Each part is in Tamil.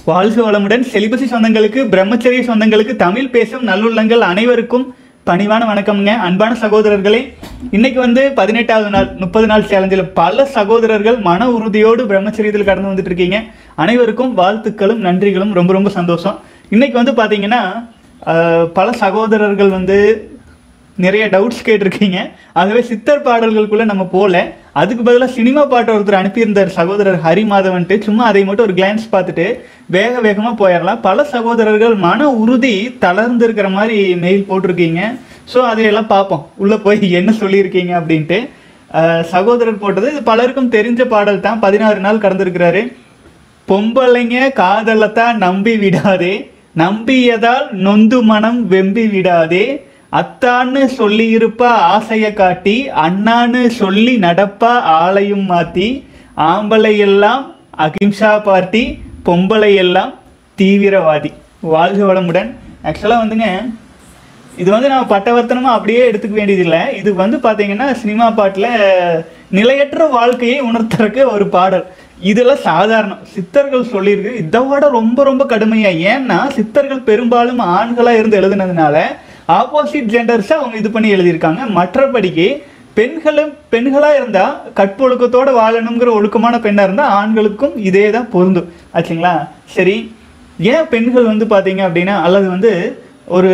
வாழ்க வளமுடன் செலிபசி சொந்தங்களுக்கு பிரம்மச்சரிய சொந்தங்களுக்கு தமிழ் பேசும் நல்லுள்ளங்கள் அனைவருக்கும் பணிவான வணக்கம்ங்க அன்பான சகோதரர்களே இன்னைக்கு வந்து பதினெட்டாவது நாள் முப்பது நாள் சேலஞ்சில் பல சகோதரர்கள் மன உறுதியோடு பிரம்மச்சரியத்தில் கடந்து வந்துட்டு இருக்கீங்க அனைவருக்கும் வாழ்த்துக்களும் நன்றிகளும் ரொம்ப ரொம்ப சந்தோஷம் இன்னைக்கு வந்து பார்த்தீங்கன்னா ஆஹ், பல சகோதரர்கள் வந்து நிறைய டவுட்ஸ் கேட்டிருக்கீங்க ஆகவே சித்தர் பாடல்களுக்குள்ள நம்ம போகல அதுக்கு பதிலாக சினிமா பாட்டு ஒருத்தர் அனுப்பியிருந்தார் சகோதரர் ஹரி மாதவன்ட்டு சும்மா அதை மட்டும் ஒரு கிளான்ஸ் பார்த்துட்டு வேக வேகமாக போயிடலாம் பல சகோதரர்கள் மன உறுதி தளர்ந்து இருக்கிற மாதிரி மெயில் போட்டிருக்கீங்க ஸோ அதையெல்லாம் பார்ப்போம் உள்ளே போய் என்ன சொல்லியிருக்கீங்க அப்படின்ட்டு அஹ், சகோதரர் போட்டது இது பலருக்கும் தெரிஞ்ச பாடல் தான் பதினாறு நாள் கடந்திருக்கிறாரு பொம்பளைங்க காதலத்தான் நம்பி விடாதே நம்பியதால் நொந்து மனம் வெம்பி விடாதே அத்தான்னு சொல்லி இருப்பா ஆசைய காட்டி அண்ணான்னு சொல்லி நடப்பா ஆளையும் மாத்தி ஆம்பளை எல்லாம் அகிம்சா பார்ட்டி பொம்பளை எல்லாம் தீவிரவாதி வாழ்க வளமுடன் ஆக்சுவலாக வந்துங்க இது வந்து நம்ம பட்டவர்த்தனமா அப்படியே எடுத்துக்க வேண்டியதில்லை இது வந்து பாத்தீங்கன்னா சினிமா பாட்டுல நிலையற்ற வாழ்க்கையை உணர்த்துறதுக்கு ஒரு பாடல் இதெல்லாம் சாதாரணம் சித்தர்கள் சொல்லியிருக்கு இதை விட ரொம்ப ரொம்ப கடுமையா ஏன்னா சித்தர்கள் பெரும்பாலும் ஆண்களா இருந்து எழுதுனதுனால ஆப்போசிட் ஜெண்டர்ஸை அவங்க இது பண்ணி எழுதியிருக்காங்க மற்றபடிக்கு பெண்களும் பெண்களா இருந்தா கற்பொழுக்கத்தோட வாழணுங்கிற ஒழுக்கமான பெண்ணா இருந்தா ஆண்களுக்கும் இதே தான் பொருந்தும் ஆச்சுங்களா சரி ஏன் பெண்கள் வந்து பாத்தீங்க அப்படின்னா அல்லது வந்து ஒரு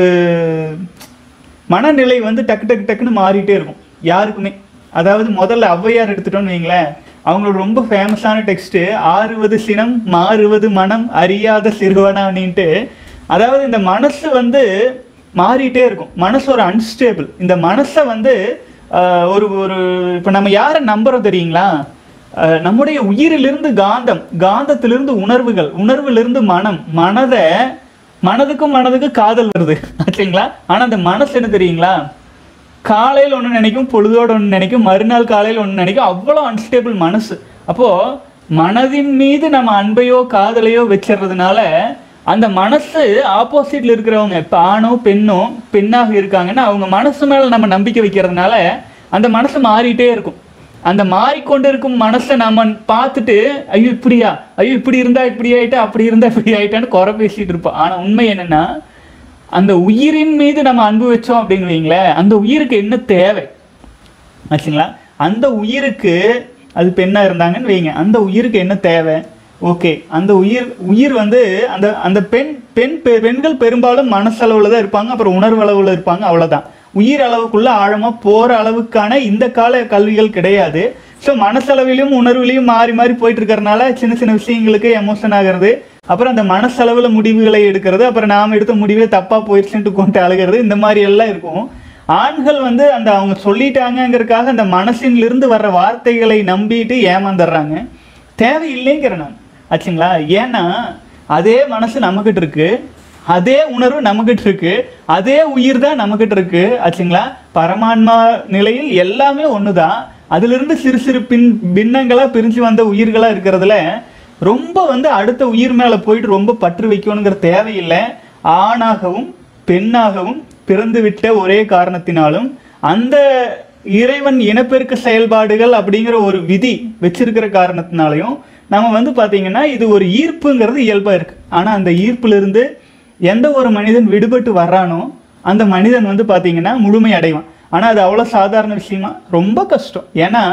மனநிலை வந்து டக்கு டக்கு டக்குன்னு மாறிட்டே இருக்கும் யாருக்குமே அதாவது முதல்ல ஔவையார் எடுத்துட்டோம்னு வைங்களேன் அவங்களோட ரொம்ப ஃபேமஸான டெக்ஸ்ட்டு ஆறுவது சினம் மாறுவது மனம் அறியாத சிறுவனானின்ட்டு அதாவது இந்த மனசு வந்து மாறிட்டே இருக்கும் மனசு ஒரு அன்ஸ்டேபிள் இந்த மனசை வந்து ஆஹ், ஒரு ஒரு இப்போ நம்ம யாரை நம்புறோம் தெரியுங்களா அஹ் நம்முடைய உயிரிலிருந்து காந்தம் காந்தத்திலிருந்து உணர்வுகள் உணர்விலிருந்து மனம் மனதை மனதுக்கும் மனதுக்கும் காதல் வருது ஆச்சுங்களா ஆனா அந்த மனசு என்ன தெரியுங்களா காலையில் ஒன்று நினைக்கும் பொழுதோட ஒன்று நினைக்கும் மறுநாள் காலையில் ஒன்று நினைக்கும் அவ்வளோ அன்ஸ்டேபிள் மனசு அப்போ மனதின் மீது நம்ம அன்பையோ காதலையோ வச்சிடுறதுனால அந்த மனசு ஆப்போசிட்ல இருக்கிறவங்க இப்போ ஆணோ பெண்ணோ பெண்ணாக இருக்காங்கன்னா அவங்க மனசு மேல நம்ம நம்பிக்கை வைக்கிறதுனால அந்த மனசு மாறிட்டே இருக்கும் அந்த மாறிக்கொண்டு இருக்கும் மனசை நம்ம பார்த்துட்டு ஐயோ இப்படியா ஐயோ இப்படி இருந்தா இப்படி ஆயிட்டா அப்படி இருந்தா இப்படி ஆயிட்டான்னு குறை பேசிட்டு இருப்போம் ஆனா உண்மை என்னன்னா அந்த உயிரின் மீது நம்ம அன்பு வச்சோம் அப்படின்னு வைங்களேன் அந்த உயிருக்கு என்ன தேவை ஆச்சுங்களா அந்த உயிருக்கு அது பெண்ணா இருந்தாங்கன்னு வைங்க அந்த உயிருக்கு என்ன தேவை ஓகே அந்த உயிர் உயிர் வந்து அந்த அந்த பெண் பெண் பெ- பெண்கள் பெரும்பாலும் மனசளவுல தான் இருப்பாங்க அப்புறம் உணர்வளவுல இருப்பாங்க அவ்வளவுதான் உயிர் அளவுக்குள்ள ஆழமா போற அளவுக்கான இந்த கால கல்விகள் கிடையாது ஸோ மனசளவிலும் உணர்விலையும் மாறி மாறி போயிட்டு இருக்கறனால சின்ன சின்ன விஷயங்களுக்கு எமோஷன் ஆகிறது அப்புறம் அந்த மனசளவுல முடிவுகளை எடுக்கிறது அப்புறம் நாம எடுத்த முடிவே தப்பா போயிடுச்சுன்ட்டு கொண்டு அழுகிறது இந்த மாதிரி எல்லாம் இருக்கும் ஆண்கள் வந்து அந்த அவங்க சொல்லிட்டாங்கங்கிறதுக்காக அந்த மனசிலிருந்து வர்ற வார்த்தைகளை நம்பிட்டு ஏமாந்துடுறாங்க தேவையில்லைங்கிற நான் ஆச்சுங்களா ஏன்னா அதே மனசு நம்மகிட்ட இருக்கு அதே உணர்வு நம்மகிட்ட இருக்கு அதே உயிர் தான் நம்மகிட்ட இருக்கு ஆச்சுங்களா பரமான்மா நிலையில் எல்லாமே ஒண்ணுதான் அதுல இருந்து சிறு சிறு பின் பின்னங்களா பிரிஞ்சு வந்த உயிர்களா இருக்கிறதுல ரொம்ப வந்து அடுத்த உயிர் மேல போயிட்டு ரொம்ப பற்று வைக்கணுங்கிற தேவையில்லை ஆணாகவும் பெண்ணாகவும் பிறந்து விட்ட ஒரே காரணத்தினாலும் அந்த இறைவன் இனப்பெருக்க செயல்பாடுகள் அப்படிங்கிற ஒரு விதி வச்சிருக்கிற காரணத்தினாலையும் நம்ம வந்து பாத்தீங்கன்னா இது ஒரு ஈர்ப்புங்கிறது இயல்பா இருக்கு ஆனா அந்த ஈர்ப்புல இருந்து எந்த ஒரு மனிதன் விடுபட்டு வர்றானோ அந்த மனிதன் வந்து பாத்தீங்கன்னா முழுமை அடைவான் ஆனா அது அவ்வளவு சாதாரண விஷயமா ரொம்ப கஷ்டம் ஏன்னா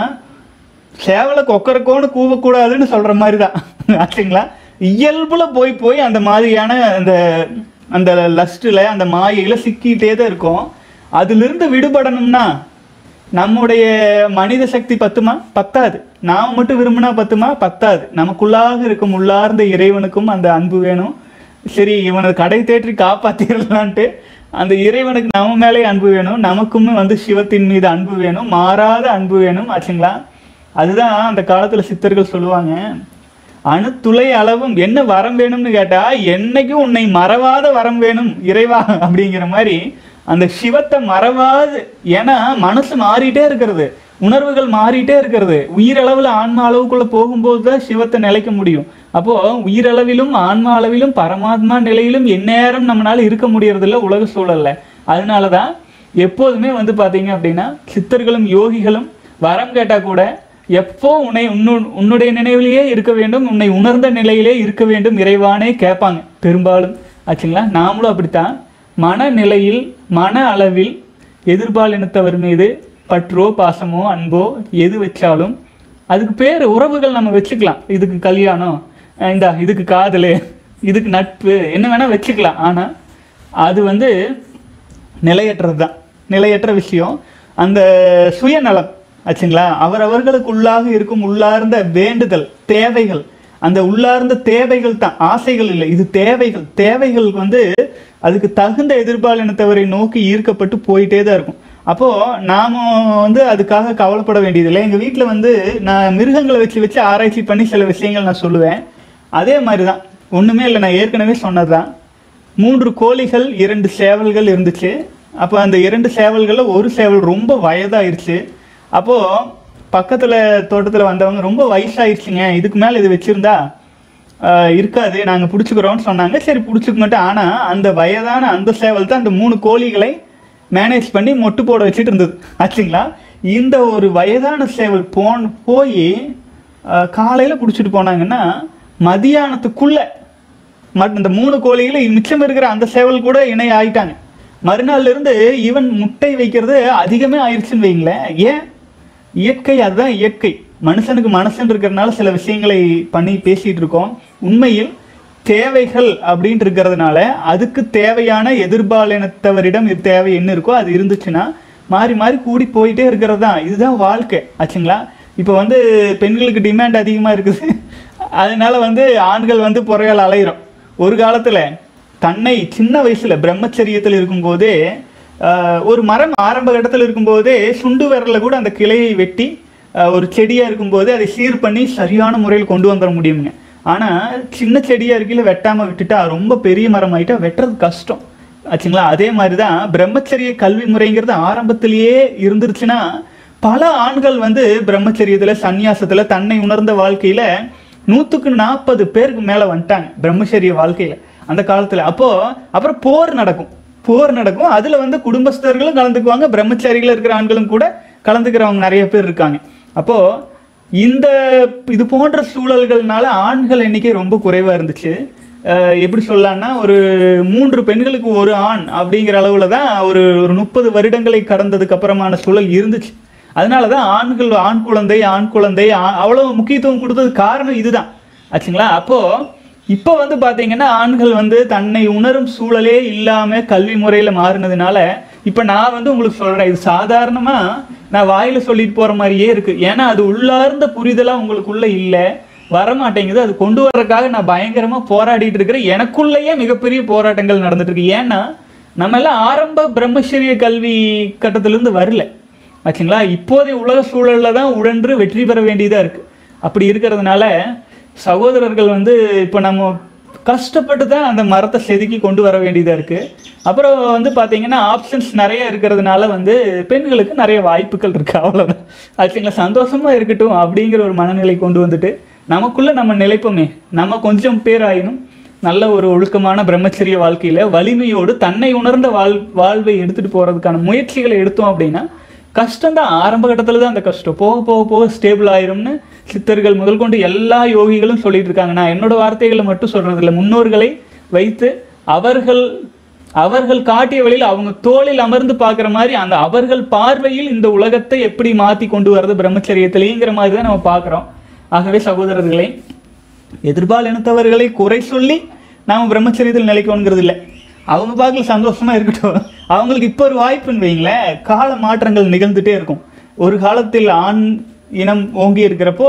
சேவலை கொக்கரக்கோன்னு கூவக்கூடாதுன்னு சொல்ற மாதிரி தான் ஆச்சுங்களா இயல்புல போய் போய் அந்த மாதிரியான அந்த அந்த லஸ்ட்டில் அந்த மாயையில சிக்கிட்டே தான் இருக்கும் அதிலிருந்து விடுபடணும்னா நம்முடைய மனித சக்தி பத்துமா பத்தாது நாம் மட்டும் விரும்பினா பத்துமா பத்தாது நமக்குள்ளாக இருக்கும் உள்ளார்ந்த இறைவனுக்கும் அந்த அன்பு வேணும் சரி இவனை கடை தேற்றி காப்பாத்திரலான்ட்டு அந்த இறைவனுக்கு நம்ம மேலே அன்பு வேணும் நமக்கும் வந்து சிவத்தின் மீது அன்பு வேணும் மாறாத அன்பு வேணும் ஆச்சுங்களா அதுதான் அந்த காலத்துல சித்தர்கள் சொல்லுவாங்க அணுத்துளை அளவும் என்ன வரம் வேணும்னு கேட்டா என்னைக்கும் உன்னை மறவாத வரம் வேணும் இறைவா அப்படிங்கிற மாதிரி அந்த சிவத்தை மறவாது ஏன்னா மனசு மாறிட்டே இருக்கிறது உணர்வுகள் மாறிட்டே இருக்கிறது உயிரளவுல ஆன்மா அளவுக்குள்ள போகும்போது தான் சிவத்தை நிலைக்க முடியும் அப்போ உயிரளவிலும் ஆன்மா அளவிலும் பரமாத்மா நிலையிலும் எந்நேரம் நம்மளால இருக்க முடியறதில்ல உலக சூழல்ல அதனாலதான் எப்போதுமே வந்து பாத்தீங்க அப்படின்னா சித்தர்களும் யோகிகளும் வரம் கேட்டா கூட எப்போ உன்னை உன்னு உன்னுடைய நினைவிலேயே இருக்க வேண்டும் உன்னை உணர்ந்த நிலையிலே இருக்க வேண்டும் இறைவானே கேட்பாங்க பெரும்பாலும் ஆச்சுங்களா நாமளும் அப்படித்தான் மனநிலையில் மன அளவில் எதிர்பாலினத்தவர் மீது பற்றோ பாசமோ அன்போ எது வச்சாலும் அதுக்கு பேர் உறவுகள் நம்ம வச்சுக்கலாம் இதுக்கு கல்யாணம் அஹ் இந்தா இதுக்கு காதல் இதுக்கு நட்பு என்ன வேணால் வச்சுக்கலாம் ஆனால் அது வந்து நிலையற்றது தான் நிலையற்ற விஷயம் அந்த சுயநலம் ஆச்சுங்களா அவரவர்களுக்குள்ளாக இருக்கும் உள்ளார்ந்த வேண்டுதல் தேவைகள் அந்த உள்ளார்ந்த தேவைகள் தான் ஆசைகள் இல்லை இது தேவைகள் தேவைகள் வந்து அதுக்கு தகுந்த எதிர்பாலினத்தவரை நோக்கி ஈர்க்கப்பட்டு போயிட்டே தான் இருக்கும் அப்போ நாம வந்து அதுக்காக கவலைப்பட வேண்டியதில்லை எங்க வீட்ல வந்து நான் மிருகங்களை வச்சு வச்சு ஆராய்ச்சி பண்ணி சில விஷயங்கள் நான் சொல்லுவேன் அதே மாதிரி தான் ஒண்ணுமே இல்லை நான் ஏற்கனவே சொன்னதுதான் மூன்று கோழிகள் இரண்டு சேவல்கள் இருந்துச்சு அப்போ அந்த இரண்டு சேவல்களில் ஒரு சேவல் ரொம்ப வயதாயிருச்சு அப்போது பக்கத்தில் தோட்டத்தில் வந்தவங்க ரொம்ப வயசாயிருச்சுங்க இதுக்கு மேலே இது வச்சுருந்தா இருக்காது நாங்கள் பிடிச்சிக்கிறோம்னு சொன்னாங்க சரி பிடிச்சிக்க மாட்டோம் ஆனால் அந்த வயதான அந்த சேவல் தான் அந்த மூணு கோழிகளை மேனேஜ் பண்ணி மொட்டு போட வச்சுட்டு இருந்தது ஆச்சுங்களா இந்த ஒரு வயதான சேவல் போன் போய் காலையில் பிடிச்சிட்டு போனாங்கன்னா மதியானத்துக்குள்ளே மற்ற இந்த மூணு கோழிகள மிச்சம் இருக்கிற அந்த சேவல் கூட இணை ஆயிட்டாங்க மறுநாள்ல இருந்து ஈவன் முட்டை வைக்கிறது அதிகமே ஆயிடுச்சுன்னு வைங்களேன் ஏன் இயற்கை அதுதான் இயற்கை மனுஷனுக்கு மனசுன்னு இருக்கிறதுனால சில விஷயங்களை பண்ணி பேசிட்டு இருக்கோம் உண்மையில் தேவைகள் அப்படின்ட்டு இருக்கிறதுனால அதுக்கு தேவையான எதிர்பாலினத்தவரிடம் இது தேவை என்ன இருக்கோ அது இருந்துச்சுன்னா மாறி மாறி கூடி போயிட்டே இருக்கிறது தான் இதுதான் வாழ்க்கை ஆச்சுங்களா இப்போ வந்து பெண்களுக்கு டிமாண்ட் அதிகமாக இருக்குது அதனால வந்து ஆண்கள் வந்து புறையால் அலையிறோம் ஒரு காலத்தில் தன்னை சின்ன வயசுல பிரம்மச்சரியத்தில் இருக்கும்போதே ஆஹ், ஒரு மரம் ஆரம்ப கட்டத்தில் இருக்கும்போதே சுண்டு விரல்ல கூட அந்த கிளையை வெட்டி ஆஹ், ஒரு செடியா இருக்கும்போது அதை சீர் பண்ணி சரியான முறையில் கொண்டு வந்துட முடியுங்க ஆனா சின்ன செடியா இருக்கையில வெட்டாம விட்டுட்டா ரொம்ப பெரிய மரம் ஆயிட்டா வெட்டுறது கஷ்டம் ஆச்சுங்களா அதே மாதிரி தான் பிரம்மச்சரிய கல்வி முறைங்கிறது ஆரம்பத்திலேயே இருந்துருச்சுன்னா பல ஆண்கள் வந்து பிரம்மச்சரியத்துல சந்நியாசத்துல தன்னை உணர்ந்த வாழ்க்கையில நூத்துக்கு நாற்பது பேருக்கு மேல வந்துட்டாங்க பிரம்மச்சரிய வாழ்க்கையில அந்த காலத்துல அப்போ அப்புறம் போர் நடக்கும் போர் நடக்கும் அதுல வந்து குடும்பஸ்தர்களும் கலந்துக்குவாங்க பிரம்மச்சாரிகள் இருக்கிற ஆண்களும் கூட கலந்துக்கிறவங்க நிறைய பேர் இருக்காங்க அப்போ இந்த இது போன்ற சூழல்கள்னால ஆண்கள் எண்ணிக்கை ரொம்ப குறைவா இருந்துச்சு அஹ் எப்படி சொல்லலாம்னா ஒரு மூன்று பெண்களுக்கு ஒரு ஆண் அப்படிங்கிற அளவுல தான் ஒரு ஒரு முப்பது வருடங்களை கடந்ததுக்கு அப்புறமான சூழல் இருந்துச்சு அதனால தான் ஆண்கள் ஆண் குழந்தை ஆண் குழந்தை ஆ- அவ்வளவு முக்கியத்துவம் கொடுத்தது காரணம் இதுதான் ஆச்சுங்களா அப்போ இப்போ வந்து பாத்தீங்கன்னா ஆண்கள் வந்து தன்னை உணரும் சூழலே இல்லாம கல்வி முறையில மாறினதுனால இப்போ நான் வந்து உங்களுக்கு சொல்றேன் இது சாதாரணமா நான் வாயில சொல்லிட்டு போற மாதிரியே இருக்கு ஏன்னா அது உள்ளார்ந்த புரிதலா உங்களுக்குள்ள இல்லை வரமாட்டேங்குது அது கொண்டு வர்றதுக்காக நான் பயங்கரமா போராடிட்டு இருக்கிறேன் எனக்குள்ளேயே மிகப்பெரிய போராட்டங்கள் நடந்துட்டு இருக்கு ஏன்னா நம்ம எல்லாம் ஆரம்ப பிரம்மச்சரிய கல்வி கட்டத்திலிருந்து வரல ஆச்சுங்களா இப்போதைய உலக சூழல்ல தான் உழன்று வெற்றி பெற வேண்டியதா இருக்கு அப்படி இருக்கிறதுனால சகோதரர்கள் வந்து இப்போ நம்ம கஷ்டப்பட்டு தான் அந்த மரத்தை செதுக்கி கொண்டு வர வேண்டியதா இருக்கு அப்புறம் வந்து பாத்தீங்கன்னா ஆப்ஷன்ஸ் நிறைய இருக்கிறதுனால வந்து பெண்களுக்கு நிறைய வாய்ப்புகள் இருக்கு அவ்வளவுதான் ஆச்சுங்களா சந்தோஷமா இருக்கட்டும் அப்படிங்கிற ஒரு மனநிலை கொண்டு வந்துட்டு நமக்குள்ள நம்ம நிலைப்போமே நம்ம கொஞ்சம் பேர் ஆயினும் நல்ல ஒரு ஒழுக்கமான பிரம்மச்சரிய வாழ்க்கையில வலிமையோடு தன்னை உணர்ந்த வாழ் வாழ்வை எடுத்துட்டு போறதுக்கான முயற்சிகளை எடுத்தோம் அப்படின்னா கஷ்டம் தான் ஆரம்ப கட்டத்துல தான் அந்த கஷ்டம் போக போக போக ஸ்டேபிள் ஆயிரும்னு சித்தர்கள் முதல் கொண்டு எல்லா யோகிகளும் சொல்லிட்டு இருக்காங்க நான் என்னோட வார்த்தைகளை மட்டும் சொல்றது இல்லை முன்னோர்களை வைத்து அவர்கள் அவர்கள் காட்டிய வழியில் அவங்க தோளில் அமர்ந்து பார்க்குற மாதிரி அந்த அவர்கள் பார்வையில் இந்த உலகத்தை எப்படி மாத்தி கொண்டு வர்றது பிரம்மச்சரியத்திலேங்கிற மாதிரி தான் நம்ம பார்க்குறோம் ஆகவே சகோதரர்களே எதிர்பால் இனத்தவர்களை குறை சொல்லி நாம பிரம்மச்சரியத்தில் நிலைக்கணுங்கிறது இல்லை அவங்க பார்க்கல சந்தோஷமா இருக்கட்டும் அவங்களுக்கு இப்போ ஒரு வாய்ப்புன்னு வைங்களேன் கால மாற்றங்கள் நிகழ்ந்துட்டே இருக்கும் ஒரு காலத்தில் ஆண் இனம் ஓங்கி இருக்கிறப்போ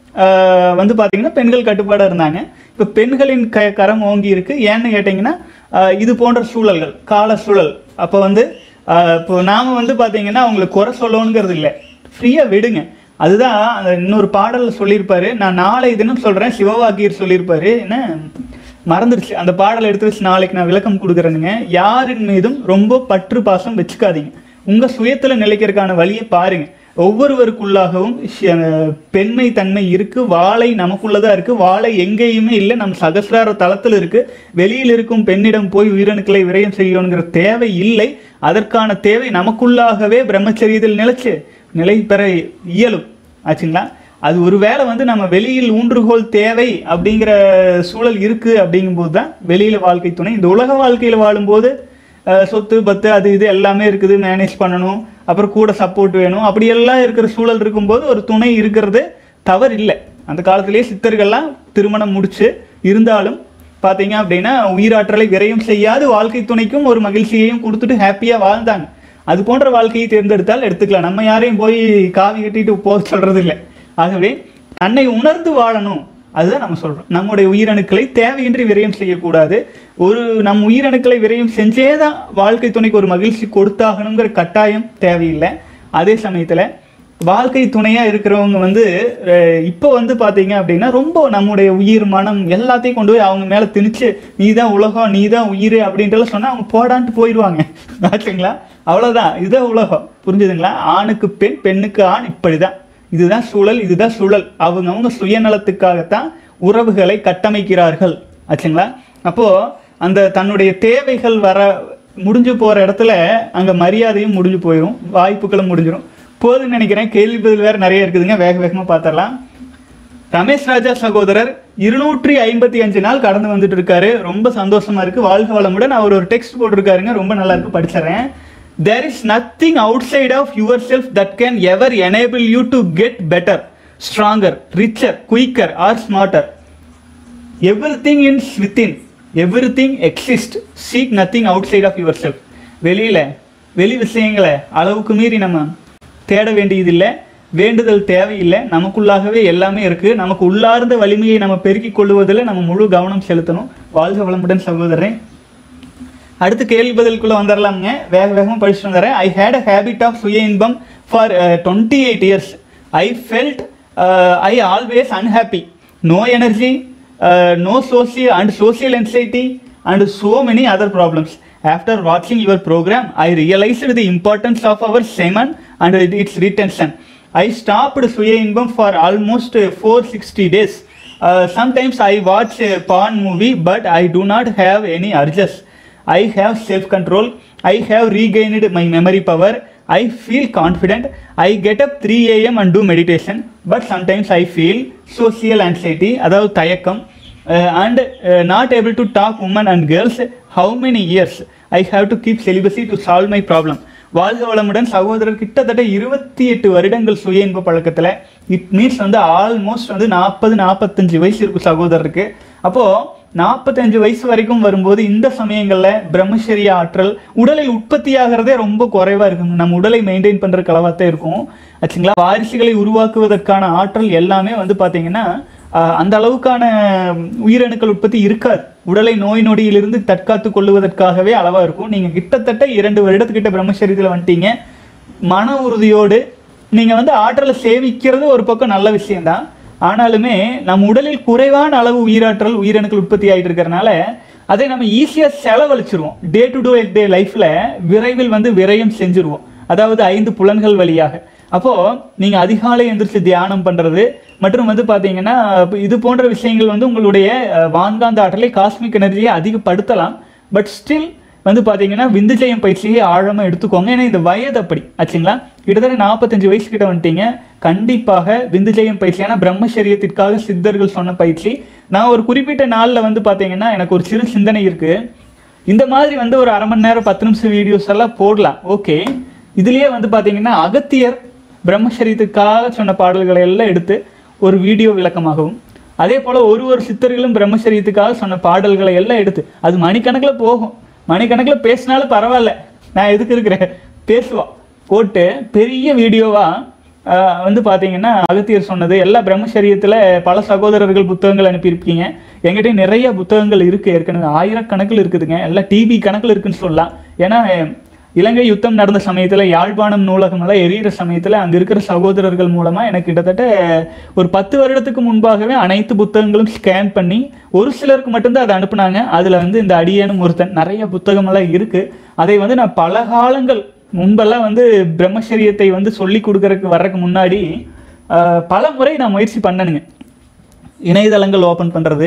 ஆஹ், வந்து பார்த்தீங்கன்னா பெண்கள் கட்டுப்பாடாக இருந்தாங்க இப்போ பெண்களின் க கரம் ஓங்கி இருக்கு ஏன்னு கேட்டிங்கன்னா ஆஹ், இது போன்ற சூழல்கள் கால சூழல் அப்போ வந்து ஆஹ், இப்போ நாம வந்து பார்த்தீங்கன்னா அவங்களுக்கு குறை சொல்லணுங்கிறது இல்லை ஃப்ரீயாக விடுங்க அதுதான் அந்த இன்னொரு பாடல்ல சொல்லியிருப்பாரு நான் நாளை தினம் சொல்றேன் சிவவாக்கியர் சொல்லியிருப்பாரு என்ன மறந்துடுச்சு அந்த பாடலை எடுத்து வச்சு நாளைக்கு நான் விளக்கம் கொடுக்குறேனுங்க யாரின் மீதும் ரொம்ப பற்று பாசம் வச்சுக்காதீங்க உங்க சுயத்துல நிலைக்கிறதுக்கான வழியை பாருங்க ஒவ்வொருவருக்குள்ளாகவும் ஷ- பெண்மை தன்மை இருக்கு வாழை நமக்குள்ளதான் இருக்கு வாழை எங்கேயுமே இல்லை நம் சகசிரார தளத்தில் இருக்கு வெளியில் இருக்கும் பெண்ணிடம் போய் உயிரணுக்களை விரயம் செய்யணுங்கிற தேவை இல்லை அதற்கான தேவை நமக்குள்ளாகவே பிரம்மச்சரியத்தில் நிலைச்சு நிலை பெற இயலும் ஆச்சுங்களா அது ஒருவேளை வந்து நம்ம வெளியில் ஊன்றுகோல் தேவை அப்படிங்கிற சூழல் இருக்கு அப்படிங்கும்போது தான் வெளியில வாழ்க்கை துணை இந்த உலக வாழ்க்கையில வாழும்போது அஹ், சொத்து பத்து அது இது எல்லாமே இருக்குது மேனேஜ் பண்ணணும் அப்புறம் கூட சப்போர்ட் வேணும் அப்படி எல்லாம் இருக்கிற சூழல் இருக்கும்போது ஒரு துணை இருக்கிறது தவறு இல்லை அந்த காலத்திலேயே சித்தர்கள்லாம் திருமணம் முடிச்சு இருந்தாலும் பார்த்தீங்க அப்படின்னா உயிராற்றலை விரயம் செய்யாது வாழ்க்கை துணைக்கும் ஒரு மகிழ்ச்சியையும் கொடுத்துட்டு ஹாப்பியாக வாழ்ந்தாங்க அது போன்ற வாழ்க்கையை தேர்ந்தெடுத்தால் எடுத்துக்கலாம் நம்ம யாரையும் போய் காவி கட்டிட்டு போக சொல்றது இல்லை ஆகவே தன்னை உணர்ந்து வாழணும் அதுதான் நம்ம சொல்றோம் நம்முடைய உயிரணுக்களை தேவையின்றி விரயம் செய்யக்கூடாது ஒரு நம் உயிரணுக்களை விரயம் செஞ்சே தான் வாழ்க்கை துணைக்கு ஒரு மகிழ்ச்சி கொடுத்தாகணுங்கிற கட்டாயம் தேவையில்லை அதே சமயத்தில் வாழ்க்கை துணையா இருக்கிறவங்க வந்து அஹ், இப்போ வந்து பாத்தீங்க அப்படின்னா ரொம்ப நம்முடைய உயிர் மனம் எல்லாத்தையும் கொண்டு போய் அவங்க மேல திணிச்சு நீ தான் உலகம் நீ தான் உயிர் அப்படின்ட்டு சொன்னா அவங்க போடான்ட்டு போயிடுவாங்க ஆச்சுங்களா அவ்வளவுதான் இதுதான் உலகம் புரிஞ்சுதுங்களா ஆணுக்கு பெண் பெண்ணுக்கு ஆண் இப்படிதான் இதுதான் சூழல் இதுதான் சூழல் அவங்க அவங்க சுயநலத்துக்காகத்தான் உறவுகளை கட்டமைக்கிறார்கள் ஆச்சுங்களா அப்போ அந்த தன்னுடைய தேவைகள் வர முடிஞ்சு போற இடத்துல அங்க மரியாதையும் முடிஞ்சு போயிடும் வாய்ப்புகளும் முடிஞ்சிடும் போதுன்னு நினைக்கிறேன் கேள்வி பதில் வேற நிறைய இருக்குதுங்க வேக வேகமா பார்த்துடலாம் ரமேஷ் ராஜா சகோதரர் இருநூற்றி ஐம்பத்தி அஞ்சு நாள் கடந்து வந்துட்டு இருக்காரு ரொம்ப சந்தோஷமா இருக்கு வாழ்க வளமுடன் அவர் ஒரு டெக்ஸ்ட் போட்டிருக்காருங்க ரொம்ப நல்லா இருக்கு படிச்சிடறேன் there is nothing outside of yourself that can ever enable you to get better stronger richer quicker or smarter everything is within everything exist seek nothing outside of yourself வெளியில வெளி விஷயங்களை அளவுக்கு மீறி நம்ம தேட வேண்டியதில்லை வேண்டுதல் தேவையில்லை நமக்குள்ளாகவே எல்லாமே இருக்கு நமக்கு உள்ளார்ந்த வலிமையை நம்ம பெருக்கிக் கொள்வதில் நம்ம முழு கவனம் செலுத்தணும் வாழ்க வளமுடன் சகோதரன் அடுத்து கேள்வி பதிலுக்குள்ள வந்துடலாம்ங்க வேக வேகமாக படிச்சுட்டு வந்துடுறேன் I hate a habit of சுய இன்பம் for twenty eight years I felt I always unhappy no energy no social and social anxiety and so many other problems. After watching your program, I realized the importance of our semen and its retention. I stopped Suya Inbam for almost uh, 460 days. Uh, sometimes I watch a porn movie, but I do not have any urges. I have self control. I have regained my memory power. I feel confident. I get up 3 a.m. and do meditation. But sometimes I feel social anxiety, அதாவது தயக்கம் uh, and uh, not able to talk women and girls. How many years I have to keep celibacy to solve my problem? வாழ்க வளமுடன் சகோதரர் கிட்டத்தட்ட இருபத்தி எட்டு வருடங்கள் சுய இன்ப பழக்கத்தில் இட் மீன்ஸ் வந்து ஆல்மோஸ்ட் வந்து நாற்பது நாற்பத்தஞ்சு வயசு இருக்கும் சகோதரருக்கு அப்போ நாற்பத்தஞ்சு வயசு வரைக்கும் வரும்போது இந்த சமயங்களில் பிரம்மச்சரிய ஆற்றல் உடலில் உற்பத்தி ஆகிறதே ரொம்ப குறைவா இருக்கும் நம்ம உடலை மெயின்டைன் பண்ற கலவாத்தே இருக்கும் ஆச்சுங்களா வாரிசுகளை உருவாக்குவதற்கான ஆற்றல் எல்லாமே வந்து பாத்தீங்கன்னா ஆஹ், அந்த அளவுக்கான உயிரணுக்கள் உற்பத்தி இருக்காது உடலை நோய் நொடியிலிருந்து தற்காத்து கொள்ளுவதற்காகவே அளவா இருக்கும் நீங்க கிட்டத்தட்ட இரண்டு வருடத்துக்கிட்ட பிரம்மச்சரியத்தில் வந்துட்டீங்க மன உறுதியோடு நீங்க வந்து ஆற்றலை சேமிக்கிறது ஒரு பக்கம் நல்ல விஷயம்தான் ஆனாலுமே நம் உடலில் குறைவான அளவு உயிராற்றல் உயிரணுக்கள் உற்பத்தி ஆகிட்டு இருக்கிறனால அதை நம்ம ஈஸியாக செலவழிச்சிருவோம் டே டு டே டே லைஃப்ல விரைவில் வந்து விரயம் செஞ்சுருவோம் அதாவது ஐந்து புலன்கள் வழியாக அப்போ நீங்க அதிகாலை எந்திரிச்சு தியானம் பண்றது மற்றும் வந்து பாத்தீங்கன்னா இப்ப இது போன்ற விஷயங்கள் வந்து உங்களுடைய அஹ், வான்காந்த ஆற்றலை காஸ்மிக் எனர்ஜியை அதிகப்படுத்தலாம் பட் ஸ்டில் வந்து பாத்தீங்கன்னா விந்துஜயம் பயிற்சியை ஆழமா எடுத்துக்கோங்க ஏன்னா இந்த வயது அப்படி ஆச்சுங்களா கிட்டத்தட்ட நாற்பத்தஞ்சு வயசு கிட்ட வந்துட்டீங்க கண்டிப்பாக விந்துஜயம் பயிற்சி ஏன்னா பிரம்மச்சரியத்திற்காக சித்தர்கள் சொன்ன பயிற்சி நான் ஒரு குறிப்பிட்ட நாள்ல வந்து பாத்தீங்கன்னா எனக்கு ஒரு சிறு சிந்தனை இருக்கு இந்த மாதிரி வந்து ஒரு அரை மணி நேரம் பத்து நிமிஷம் வீடியோஸ் எல்லாம் போடலாம் ஓகே இதுலயே வந்து பாத்தீங்கன்னா அகத்தியர் பிரம்மச்சரியத்துக்காக சொன்ன பாடல்களை எல்லாம் எடுத்து ஒரு வீடியோ விளக்கமாகவும் அதே போல ஒரு ஒரு சித்தர்களும் பிரம்மச்சரியத்துக்காக சொன்ன பாடல்களை எல்லாம் எடுத்து அது மணிக்கணக்கில் போகும் மணிக்கணக்கில் பேசினாலும் பரவாயில்ல நான் எதுக்கு இருக்கிறேன் பேசுவா போட்டு பெரிய வீடியோவா ஆஹ், வந்து பார்த்தீங்கன்னா அகத்தியர் சொன்னது எல்லா பிரம்மச்சரியத்தில் பல சகோதரர்கள் புத்தகங்கள் அனுப்பியிருப்பீங்க என்கிட்ட நிறைய புத்தகங்கள் இருக்கு ஏற்கனவே ஆயிரக்கணக்கில் இருக்குதுங்க எல்லாம் டிபி கணக்கில் இருக்குன்னு சொல்லலாம் ஏன்னா இலங்கை யுத்தம் நடந்த சமயத்தில் யாழ்ப்பாணம் நூலகம் எல்லாம் எரியிற சமயத்தில் அங்கே இருக்கிற சகோதரர்கள் மூலமாக எனக்கு கிட்டத்தட்ட ஒரு பத்து வருடத்துக்கு முன்பாகவே அனைத்து புத்தகங்களும் ஸ்கேன் பண்ணி ஒரு சிலருக்கு மட்டும்தான் அதை அனுப்புனாங்க அதில் வந்து இந்த அடியேனும் ஒருத்தன் நிறைய புத்தகமெல்லாம் இருக்குது அதை வந்து நான் பல காலங்கள் முன்பெல்லாம் வந்து பிரம்மச்சரியத்தை வந்து சொல்லி கொடுக்கறதுக்கு வர்றதுக்கு முன்னாடி ஆஹ், பல முறை நான் முயற்சி பண்ணனுங்க இணையதளங்கள் ஓப்பன் பண்ணுறது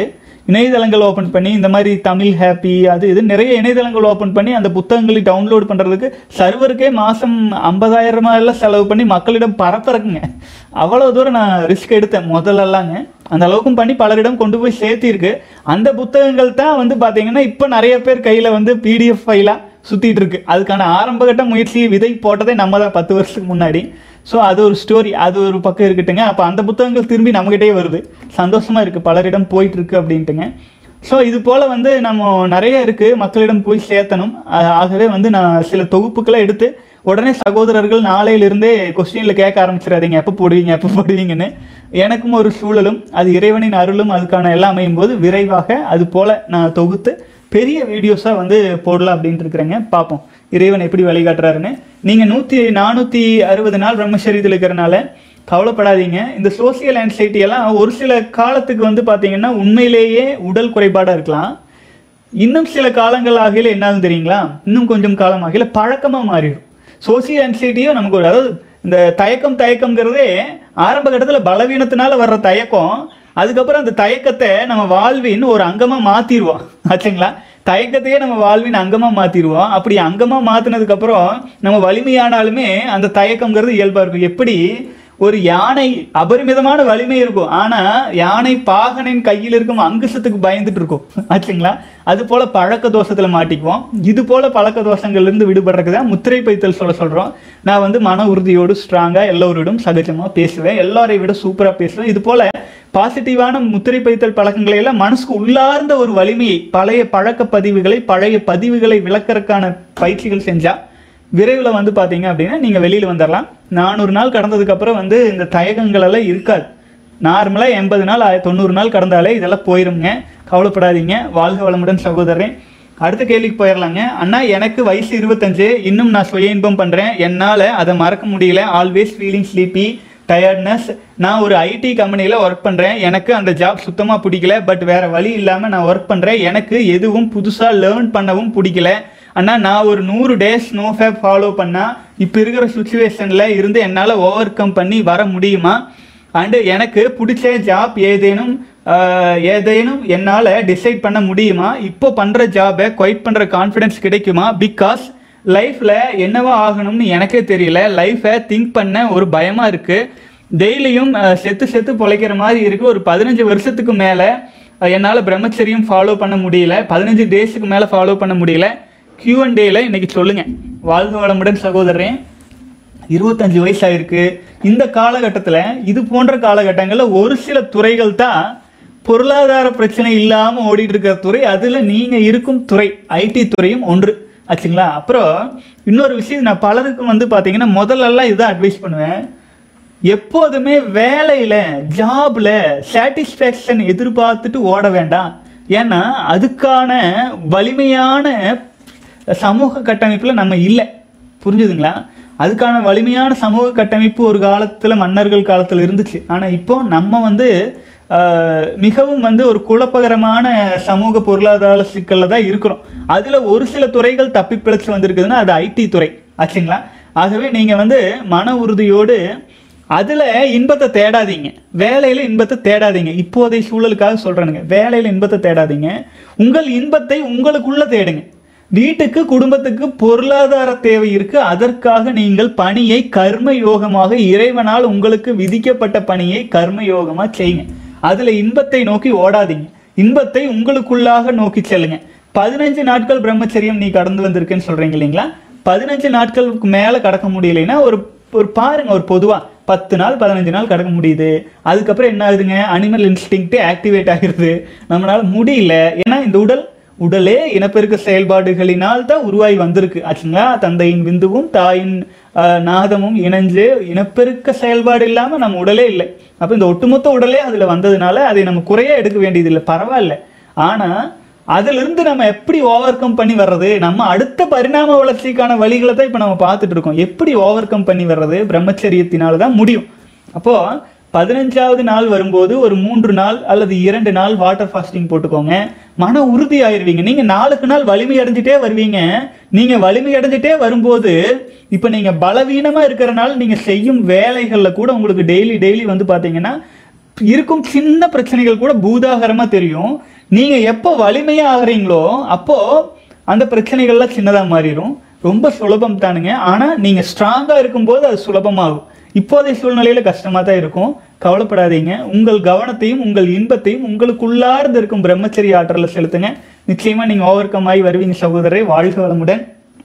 இணையதளங்கள் ஓப்பன் பண்ணி இந்த மாதிரி தமிழ் ஹாப்பி அது இது நிறைய இணையதளங்கள் ஓப்பன் பண்ணி அந்த புத்தகங்களை டவுன்லோட் பண்ணுறதுக்கு சர்வருக்கே மாதம் ஐம்பதாயிரமா எல்லாம் செலவு பண்ணி மக்களிடம் பரப்புறக்குங்க அவ்வளோ தூரம் நான் ரிஸ்க் எடுத்தேன் முதல்லலாங்க அந்த அளவுக்கும் பண்ணி பலரிடம் கொண்டு போய் சேர்த்திருக்கு அந்த புத்தகங்கள் தான் வந்து பார்த்தீங்கன்னா இப்போ நிறைய பேர் கையில் வந்து பிடிஎஃப் ஃபைலாக சுற்றிட்டு இருக்கு அதுக்கான ஆரம்பகட்ட முயற்சி விதை போட்டதே நம்ம தான் பத்து வருஷத்துக்கு முன்னாடி ஸோ அது ஒரு ஸ்டோரி அது ஒரு பக்கம் இருக்கட்டுங்க அப்போ அந்த புத்தகங்கள் திரும்பி நம்மகிட்டே வருது சந்தோஷமா இருக்கு பலரிடம் போயிட்டு இருக்கு அப்படின்ட்டுங்க ஸோ இது போல வந்து நம்ம நிறைய இருக்கு மக்களிடம் போய் சேர்த்தணும் ஆ- ஆகவே வந்து நான் சில தொகுப்புகளை எடுத்து உடனே சகோதரர்கள் நாளையிலிருந்தே கொஸ்டின்ல கேட்க ஆரம்பிச்சிடாதீங்க எப்போ போடுவீங்க எப்போ போடுவீங்கன்னு எனக்கும் ஒரு சூழலும் அது இறைவனின் அருளும் அதுக்கான எல்லாம் அமையும் போது விரைவாக அது போல நான் தொகுத்து பெரிய வீடியோஸாக வந்து போடலாம் அப்படின்ட்டு இருக்கிறேங்க பார்ப்போம் இறைவன் எப்படி வழிகாட்டுறாருன்னு நீங்கள் நூற்றி நானூற்றி அறுபது நாள் பிரம்மச்சரியத்தில் இருக்கிறனால கவலைப்படாதீங்க இந்த சோசியல் ஆன்சைட்டி எல்லாம் ஒரு சில காலத்துக்கு வந்து பார்த்தீங்கன்னா உண்மையிலேயே உடல் குறைபாடாக இருக்கலாம் இன்னும் சில காலங்கள் ஆகையில என்ன ஆகும் தெரியுங்களா இன்னும் கொஞ்சம் காலம் ஆகையில பழக்கமாக மாறிடும் சோசியல் ஆன்சைட்டியும் நமக்கு ஒரு அதாவது இந்த தயக்கம் தயக்கம்ங்கிறதே ஆரம்ப கட்டத்தில் பலவீனத்தினால வர்ற தயக்கம் அதுக்கப்புறம் அந்த தயக்கத்தை நம்ம வாழ்வின் ஒரு அங்கமா மாத்திருவோம் ஆச்சுங்களா தயக்கத்தையே நம்ம வாழ்வின் அங்கமா மாத்திருவோம் அப்படி அங்கமா மாத்தினதுக்கு அப்புறம் நம்ம வலிமையானாலுமே அந்த தயக்கம்ங்கிறது இயல்பா இருக்கும் எப்படி ஒரு யானை அபரிமிதமான வலிமை இருக்கும் ஆனா யானை பாகனின் கையில் இருக்கும் அங்குசத்துக்கு பயந்துட்டு இருக்கும் ஆச்சுங்களா அது போல பழக்க தோஷத்துல மாட்டிக்குவோம் இது போல பழக்க தோஷங்கள்ல இருந்து விடுபடுறதுக்கு தான் முத்திரை பைத்தல் சொல்ல சொல்றோம் நான் வந்து மன உறுதியோடு ஸ்ட்ராங்கா எல்லோரிடம் சகஜமா பேசுவேன் எல்லாரை விட சூப்பரா பேசுவேன் இது போல பாசிட்டிவான முத்திரை பைத்தல் பழக்கங்களை எல்லாம் மனசுக்கு உள்ளார்ந்த ஒரு வலிமையை பழைய பழக்க பதிவுகளை பழைய பதிவுகளை விளக்கறதுக்கான பயிற்சிகள் செஞ்சா விரைவில் வந்து பார்த்தீங்க அப்படின்னா நீங்கள் வெளியில் வந்துடலாம் நானூறு நாள் கடந்ததுக்கு அப்புறம் வந்து இந்த தயக்கங்கள் எல்லாம் இருக்காது நார்மலாக எண்பது நாள் ஆய- தொண்ணூறு நாள் கடந்தாலே இதெல்லாம் போயிருங்க கவலைப்படாதீங்க வாழ்க வளமுடன் சகோதரன் அடுத்த கேள்விக்கு போயிடலாங்க அண்ணா எனக்கு வயசு இருபத்தஞ்சு இன்னும் நான் சுய இன்பம் பண்ணுறேன் என்னால் அதை மறக்க முடியல ஆல்வேஸ் ஃபீலிங் ஸ்லீப்பி டயர்ட்னஸ் நான் ஒரு ஐடி கம்பெனியில் ஒர்க் பண்ணுறேன் எனக்கு அந்த ஜாப் சுத்தமாக பிடிக்கல பட் வேற வழி இல்லாமல் நான் ஒர்க் பண்ணுறேன் எனக்கு எதுவும் புதுசாக லேர்ன் பண்ணவும் பிடிக்கல அண்ணா நான் ஒரு நூறு டேஸ் நோ ஃபேப் ஃபாலோ பண்ணால் இப்போ இருக்கிற சுச்சுவேஷனில் இருந்து என்னால் ஓவர் கம் பண்ணி வர முடியுமா அண்டு எனக்கு பிடிச்ச ஜாப் ஏதேனும் ஆஹ், ஏதேனும் என்னால் டிசைட் பண்ண முடியுமா இப்போ பண்ணுற ஜாபை குவைட் பண்ணுற கான்ஃபிடன்ஸ் கிடைக்குமா பிகாஸ் லைஃப்பில் என்னவா ஆகணும்னு எனக்கே தெரியல லைஃப்பை திங்க் பண்ண ஒரு பயமாக இருக்குது டெய்லியும் அஹ், செத்து செத்து பொழைக்கிற மாதிரி இருக்கு ஒரு பதினஞ்சு வருஷத்துக்கு மேலே என்னால் பிரம்மச்சரியம் ஃபாலோ பண்ண முடியல பதினஞ்சு டேஸுக்கு மேலே ஃபாலோ பண்ண முடியல கியூ அண்ட் டேல இன்னைக்கு சொல்லுங்க வாழ்க வளமுடன் சகோதரன் இருபத்தஞ்சு வயசாயிருக்கு இந்த காலகட்டத்தில் இது போன்ற காலகட்டங்களில் ஒரு சில துறைகள் தான் பொருளாதார பிரச்சனை இல்லாமல் ஓடிட்டு இருக்கிற துறை அதில் நீங்கள் இருக்கும் துறை ஐடி துறையும் ஒன்று ஆச்சுங்களா அப்புறம் இன்னொரு விஷயம் நான் பலருக்கும் வந்து பார்த்தீங்கன்னா முதல்லலாம் இதுதான் அட்வைஸ் பண்ணுவேன் எப்போதுமே வேலையில ஜாப்ல சாட்டிஸ்ஃபேக்ஷன் எதிர்பார்த்துட்டு ஓட வேண்டாம் ஏன்னா அதுக்கான வலிமையான சமூக கட்டமைப்புல நம்ம இல்லை புரிஞ்சுதுங்களா அதுக்கான வலிமையான சமூக கட்டமைப்பு ஒரு காலத்துல மன்னர்கள் காலத்துல இருந்துச்சு ஆனா இப்போ நம்ம வந்து ஆஹ், மிகவும் வந்து ஒரு குழப்பகரமான சமூக பொருளாதார சிக்கல்ல தான் இருக்கிறோம் அதுல ஒரு சில துறைகள் தப்பி பிழைச்சு வந்திருக்குதுன்னா அது ஐடி துறை ஆச்சுங்களா ஆகவே நீங்க வந்து மன உறுதியோடு அதுல இன்பத்தை தேடாதீங்க வேலையில இன்பத்தை தேடாதீங்க இப்போதைய சூழலுக்காக சொல்றேனுங்க வேலையில இன்பத்தை தேடாதீங்க உங்கள் இன்பத்தை உங்களுக்குள்ள தேடுங்க வீட்டுக்கு குடும்பத்துக்கு பொருளாதார தேவை இருக்கு அதற்காக நீங்கள் பணியை கர்ம யோகமாக இறைவனால் உங்களுக்கு விதிக்கப்பட்ட பணியை கர்ம யோகமா செய்யுங்க அதுல இன்பத்தை நோக்கி ஓடாதீங்க இன்பத்தை உங்களுக்குள்ளாக நோக்கி செல்லுங்க பதினஞ்சு நாட்கள் பிரம்மச்சரியம் நீ கடந்து வந்திருக்கேன்னு சொல்றீங்க இல்லைங்களா பதினஞ்சு நாட்களுக்கு மேல கடக்க முடியலைன்னா ஒரு ஒரு பாருங்க ஒரு பொதுவா பத்து நாள் பதினஞ்சு நாள் கடக்க முடியுது அதுக்கப்புறம் என்ன ஆகுதுங்க அனிமல் இன்ஸ்டிங்க்ட் ஆக்டிவேட் ஆகிருது நம்மளால முடியல ஏன்னா இந்த உடல் உடலே இனப்பெருக்க செயல்பாடுகளினால் தான் உருவாகி வந்திருக்கு ஆச்சுங்களா தந்தையின் விந்துவும் தாயின் ஆஹ், நாதமும் இணைஞ்சு இனப்பெருக்க செயல்பாடு இல்லாம நம்ம உடலே இல்லை அப்ப இந்த ஒட்டுமொத்த உடலே அதுல வந்ததுனால அதை நம்ம குறைய எடுக்க வேண்டியது இல்லை பரவாயில்ல ஆனா அதுல இருந்து நம்ம எப்படி ஓவர் கம் பண்ணி வர்றது நம்ம அடுத்த பரிணாம வளர்ச்சிக்கான வழிகளை தான் இப்ப நம்ம பார்த்துட்டு இருக்கோம் எப்படி ஓவர் கம் பண்ணி வர்றது பிரம்மச்சரியத்தினால தான் முடியும் அப்போ பதினஞ்சாவது நாள் வரும்போது ஒரு மூன்று நாள் அல்லது இரண்டு நாள் வாட்டர் ஃபாஸ்டிங் போட்டுக்கோங்க மன உறுதி ஆயிருவீங்க நீங்க நாளுக்கு நாள் வலிமை அடைஞ்சிட்டே வருவீங்க நீங்க வலிமை அடைஞ்சிட்டே வரும்போது இப்ப நீங்க பலவீனமா இருக்கிறனால நீங்க செய்யும் வேலைகள்ல கூட உங்களுக்கு டெய்லி டெய்லி வந்து பாத்தீங்கன்னா இருக்கும் சின்ன பிரச்சனைகள் கூட பூதாகரமா தெரியும் நீங்க எப்போ வலிமையா ஆகுறீங்களோ அப்போ அந்த பிரச்சனைகள்லாம் சின்னதா மாறிடும் ரொம்ப சுலபம் தானுங்க ஆனா நீங்க ஸ்ட்ராங்கா இருக்கும்போது அது சுலபமாகும் இப்போதைய சூழ்நிலையில கஷ்டமா தான் இருக்கும் கவலைப்படாதீங்க உங்கள் கவனத்தையும் உங்கள் இன்பத்தையும் உங்களுக்குள்ளார்ந்து இருக்கும் பிரம்மச்சரிய ஆற்றலை செலுத்துங்க நிச்சயமா நீங்க ஓவர் கம் ஆகி வருவீங்க சகோதரரை வாழ்க வளமுடன்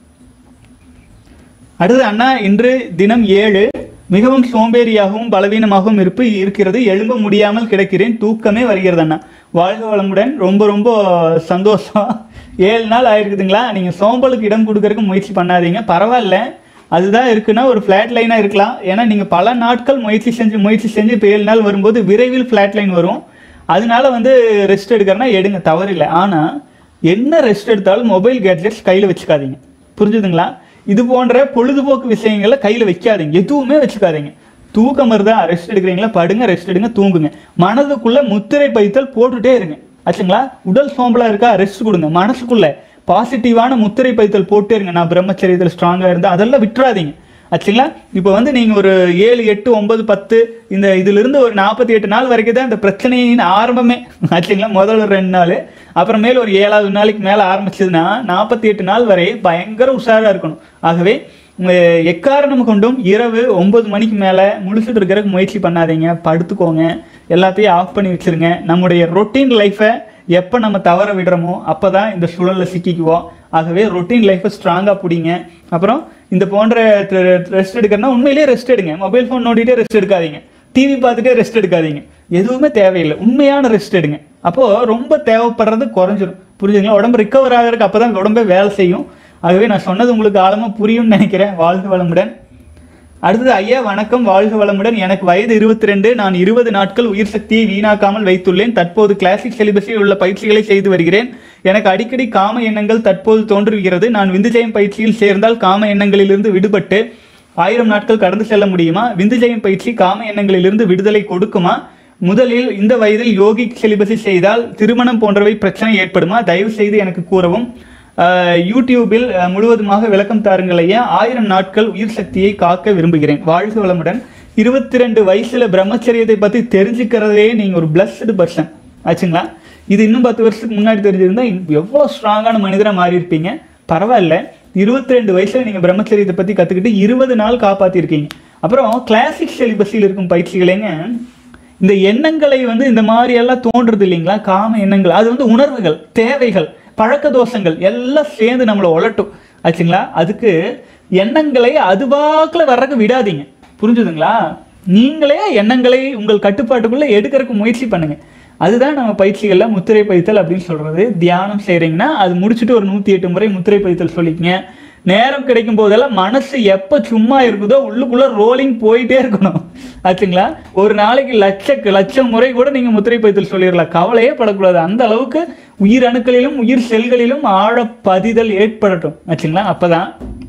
அடுத்து அண்ணா இன்று தினம் ஏழு மிகவும் சோம்பேறியாகவும் பலவீனமாகவும் இருப்பு இருக்கிறது எழும்ப முடியாமல் கிடக்கிறேன் தூக்கமே வருகிறது அண்ணா வாழ்க வளமுடன் ரொம்ப ரொம்ப சந்தோஷம் ஏழு நாள் ஆயிருக்குதுங்களா நீங்கள் சோம்பலுக்கு இடம் கொடுக்கறதுக்கு முயற்சி பண்ணாதீங்க பரவாயில்ல அதுதான் இருக்குன்னா ஒரு ஃப்ளாட் லைனாக இருக்கலாம் ஏன்னா நீங்கள் பல நாட்கள் முயற்சி செஞ்சு முயற்சி செஞ்சு இப்போ ஏழு நாள் வரும்போது விரைவில் ஃப்ளாட் லைன் வரும் அதனால வந்து ரெஸ்ட் எடுக்கிறனா எடுங்க தவறில்லை ஆனால் என்ன ரெஸ்ட் எடுத்தாலும் மொபைல் கேட்ஜெட்ஸ் கையில் வச்சுக்காதீங்க புரிஞ்சுதுங்களா இது போன்ற பொழுதுபோக்கு விஷயங்களை கையில் வைக்காதீங்க எதுவுமே வச்சுக்காதீங்க தூக்கம் வருதா ரெஸ்ட் எடுக்கிறீங்களா படுங்க ரெஸ்ட் எடுங்க தூங்குங்க மனதுக்குள்ள முத்திரை பைத்தல் போட்டுட்டே இருங்க ஆச்சுங்களா உடல் சோம்பலா இருக்கா ரெஸ்ட் கொடுங்க மனசுக்குள்ள பாசிட்டிவான முத்திரை பைத்தல் போட்டே இருங்க நான் பிரம்மச்சரியத்தில் ஸ்ட்ராங்காக இருந்தால் அதெல்லாம் விட்டுறாதீங்க ஆச்சுங்களா இப்போ வந்து நீங்கள் ஒரு ஏழு எட்டு ஒன்பது பத்து இந்த இதிலிருந்து ஒரு நாற்பத்தி எட்டு நாள் வரைக்கும் தான் இந்த பிரச்சனையின் ஆரம்பமே ஆச்சுங்களா முதல் ஒரு ரெண்டு நாள் அப்புறமேல ஒரு ஏழாவது நாளைக்கு மேலே ஆரம்பிச்சதுன்னா நாற்பத்தி எட்டு நாள் வரை பயங்கர உஷாராக இருக்கணும் ஆகவே உங்க எக்காரணம் கொண்டும் இரவு ஒன்பது மணிக்கு மேலே முழிச்சுட்டு இருக்கிறதுக்கு முயற்சி பண்ணாதீங்க படுத்துக்கோங்க எல்லாத்தையும் ஆஃப் பண்ணி வச்சிருங்க நம்முடைய ரொட்டீன் லைஃப்பை எப்போ நம்ம தவற விடுறோமோ அப்போ தான் இந்த சூழலில் சிக்கிக்குவோம் ஆகவே ரொட்டீன் லைஃப்பை ஸ்ட்ராங்காக பிடிங்க அப்புறம் இந்த போன்ற ரெஸ்ட் எடுக்கிறனா உண்மையிலேயே ரெஸ்ட் எடுங்க மொபைல் ஃபோன் நோண்டிட்டே ரெஸ்ட் எடுக்காதீங்க டிவி பார்த்துட்டே ரெஸ்ட் எடுக்காதீங்க எதுவுமே தேவையில்லை உண்மையான ரெஸ்ட் எடுங்க அப்போது ரொம்ப தேவைப்படுறது குறைஞ்சிரும் புரிஞ்சுங்களா உடம்பு ரிக்கவர் ஆகிறதுக்கு அப்போ தான் உடம்பே வேலை செய்யும் ஆகவே நான் சொன்னது உங்களுக்கு ஆழமாக புரியும்னு நினைக்கிறேன் வாழ்க வளமுடன் அடுத்தது ஐயா வணக்கம் வாழ்க வளமுடன் எனக்கு வயது இருபத்தி ரெண்டு நான் இருபது நாட்கள் உயிர் சக்தியை வீணாக்காமல் வைத்துள்ளேன் தற்போது கிளாசிக் சிலிபஸில் உள்ள பயிற்சிகளை செய்து வருகிறேன் எனக்கு அடிக்கடி காம எண்ணங்கள் தற்போது தோன்றுகிறது நான் விந்துஜயம் பயிற்சியில் சேர்ந்தால் காம எண்ணங்களிலிருந்து விடுபட்டு ஆயிரம் நாட்கள் கடந்து செல்ல முடியுமா விந்துஜயம் பயிற்சி காம எண்ணங்களிலிருந்து விடுதலை கொடுக்குமா முதலில் இந்த வயதில் யோகி சிலிபஸை செய்தால் திருமணம் போன்றவை பிரச்சனை ஏற்படுமா தயவு செய்து எனக்கு கூறவும் அஹ், யூடியூபில் அஹ், முழுவதுமாக விளக்கம் தாருங்கள் ஐயா ஆயிரம் நாட்கள் உயிர் சக்தியை காக்க விரும்புகிறேன் வாழ்க வளமுடன் இருபத்தி ரெண்டு வயசுல பிரம்மச்சரியத்தை பத்தி தெரிஞ்சுக்கிறதே நீங்க ஒரு பிளஸ்டு பர்சன் ஆச்சுங்களா இது இன்னும் பத்து வருஷத்துக்கு முன்னாடி தெரிஞ்சிருந்தா இன்னும் எவ்வளவு ஸ்ட்ராங்கான மனிதரா மாறி இருப்பீங்க பரவாயில்ல இருபத்தி ரெண்டு வயசுல நீங்க பிரம்மச்சரியத்தை பத்தி கத்துக்கிட்டு இருபது நாள் காப்பாத்திருக்கீங்க அப்புறம் கிளாசிக் சிலிபஸில் இருக்கும் பயிற்சிகளேங்க இந்த எண்ணங்களை வந்து இந்த மாதிரி எல்லாம் தோன்றுறது இல்லைங்களா காம எண்ணங்கள் அது வந்து உணர்வுகள் தேவைகள் பழக்க தோஷங்கள் எல்லாம் சேர்ந்து நம்மளை உலட்டும் ஆச்சுங்களா அதுக்கு எண்ணங்களை அதுவாக்கில் வர்றதுக்கு விடாதீங்க புரிஞ்சுதுங்களா நீங்களே எண்ணங்களை உங்கள் கட்டுப்பாட்டுக்குள்ள எடுக்கிறதுக்கு முயற்சி பண்ணுங்க அதுதான் நம்ம பயிற்சிகள்ல முத்திரை பதித்தல் அப்படின்னு சொல்றது தியானம் செய்றீங்கன்னா அது முடிச்சுட்டு ஒரு நூத்தி எட்டு முறை முத்திரை பதித்தல் சொல்லிக்கங்க நேரம் கிடைக்கும் போதெல்லாம் மனசு எப்ப சும்மா இருக்குதோ உள்ளுக்குள்ள ரோலிங் போயிட்டே இருக்கணும் ஆச்சுங்களா ஒரு நாளைக்கு லட்ச லட்சம் முறை கூட நீங்க முத்திரை பதித்தல் சொல்லிடலாம் கவலையே படக்கூடாது அந்த அளவுக்கு உயிர் அணுக்களிலும் உயிர் செல்களிலும் ஆழ பதிதல் ஏற்படட்டும் ஆச்சுங்களா அப்பதான்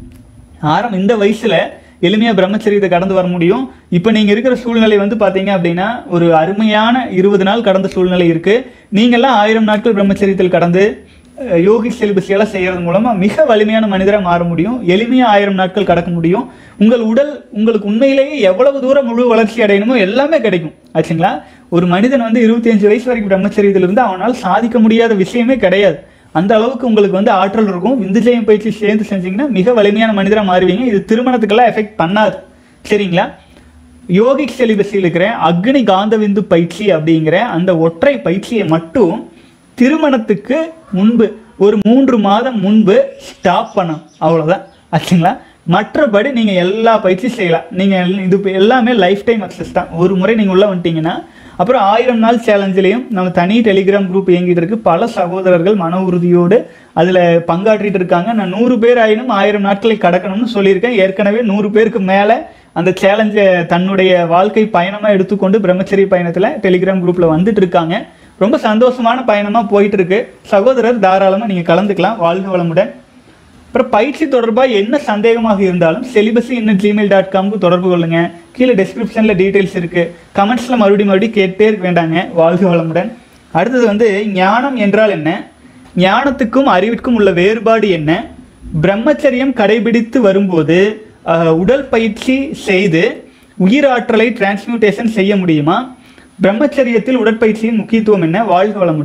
ஆரம் இந்த வயசுல எளிமையா பிரம்மச்சரியத்தை கடந்து வர முடியும் இப்போ நீங்க இருக்கிற சூழ்நிலை வந்து பாத்தீங்க அப்படின்னா ஒரு அருமையான இருபது நாள் கடந்த சூழ்நிலை இருக்கு நீங்கெல்லாம் ஆயிரம் நாட்கள் பிரம்மச்சரியத்தில் கடந்து அஹ், யோகி செலிபஸியெல்லாம் செய்யறது மூலமா மிக வலிமையான மனிதராக மாற முடியும் எளிமையா ஆயிரம் நாட்கள் கடக்க முடியும் உங்கள் உடல் உங்களுக்கு உண்மையிலேயே எவ்வளவு தூரம் முழு வளர்ச்சி அடையணுமோ எல்லாமே கிடைக்கும் ஆச்சுங்களா ஒரு மனிதன் வந்து இருபத்தி அஞ்சு வயசு வரைக்கும் பிரம்மச்சரியத்தில் இருந்து அவனால் சாதிக்க முடியாத விஷயமே கிடையாது அந்த அளவுக்கு உங்களுக்கு வந்து ஆற்றல் இருக்கும் விந்துஜயம் பயிற்சி சேர்ந்து செஞ்சீங்கன்னா மிக வலிமையான மனிதராக மாறுவீங்க இது திருமணத்துக்கெல்லாம் எஃபெக்ட் பண்ணாது சரிங்களா யோகிக் செலிபஸில் இருக்கிற அக்னி காந்த விந்து பயிற்சி அப்படிங்கிற அந்த ஒற்றை பயிற்சியை மட்டும் திருமணத்துக்கு முன்பு ஒரு மூன்று மாதம் முன்பு ஸ்டாப் பண்ணணும் அவ்வளோதான் ஆச்சுங்களா மற்றபடி நீங்கள் எல்லா பயிற்சியும் செய்யலாம் நீங்கள் இது இப்ப எல்லாமே லைஃப் டைம் அக்சஸ் தான் ஒரு முறை நீங்கள் உள்ளே வந்துட்டீங்கன்னா அப்புறம் ஆயிரம் நாள் சேலஞ்சிலையும் நம்ம தனி டெலிகிராம் குரூப் இயங்கிட்டு இருக்கு பல சகோதரர்கள் மன உறுதியோடு அதில் பங்காற்றிட்டு இருக்காங்க நான் நூறு பேர் ஆயினும் ஆயிரம் நாட்களை கடக்கணும்னு சொல்லியிருக்கேன் ஏற்கனவே நூறு பேருக்கு மேலே அந்த சேலஞ்சை தன்னுடைய வாழ்க்கை பயணமாக எடுத்துக்கொண்டு பிரம்மச்சரிய பயணத்தில் டெலிகிராம் குரூப்பில் வந்துட்டு இருக்காங்க ரொம்ப சந்தோஷமான பயணமாக போயிட்டு இருக்கு சகோதரர் தாராளமாக நீங்கள் கலந்துக்கலாம் வாழ்க வளமுடன் அப்புறம் பயிற்சி தொடர்பாக என்ன சந்தேகமாக இருந்தாலும் செலிபஸி இன்னும் ஜிமெயில் டாட் காம்க்கு தொடர்பு கொள்ளுங்க கீழே டிஸ்கிரிப்ஷனில் டீட்டெயில்ஸ் இருக்கு கமெண்ட்ஸில் மறுபடியும் மறுபடியும் கேட்டே இருக்க வேண்டாங்க வாழ்க வளமுடன் அடுத்தது வந்து ஞானம் என்றால் என்ன ஞானத்துக்கும் அறிவிற்கும் உள்ள வேறுபாடு என்ன பிரம்மச்சரியம் கடைபிடித்து வரும்போது அஹ், உடல் பயிற்சி செய்து உயிராற்றலை டிரான்ஸ்மியூட்டேஷன் செய்ய முடியுமா பிரம்மச்சரியத்தில் உடற்பயிற்சியின் முக்கியத்துவம் என்ன வாழ்க வளமுடன்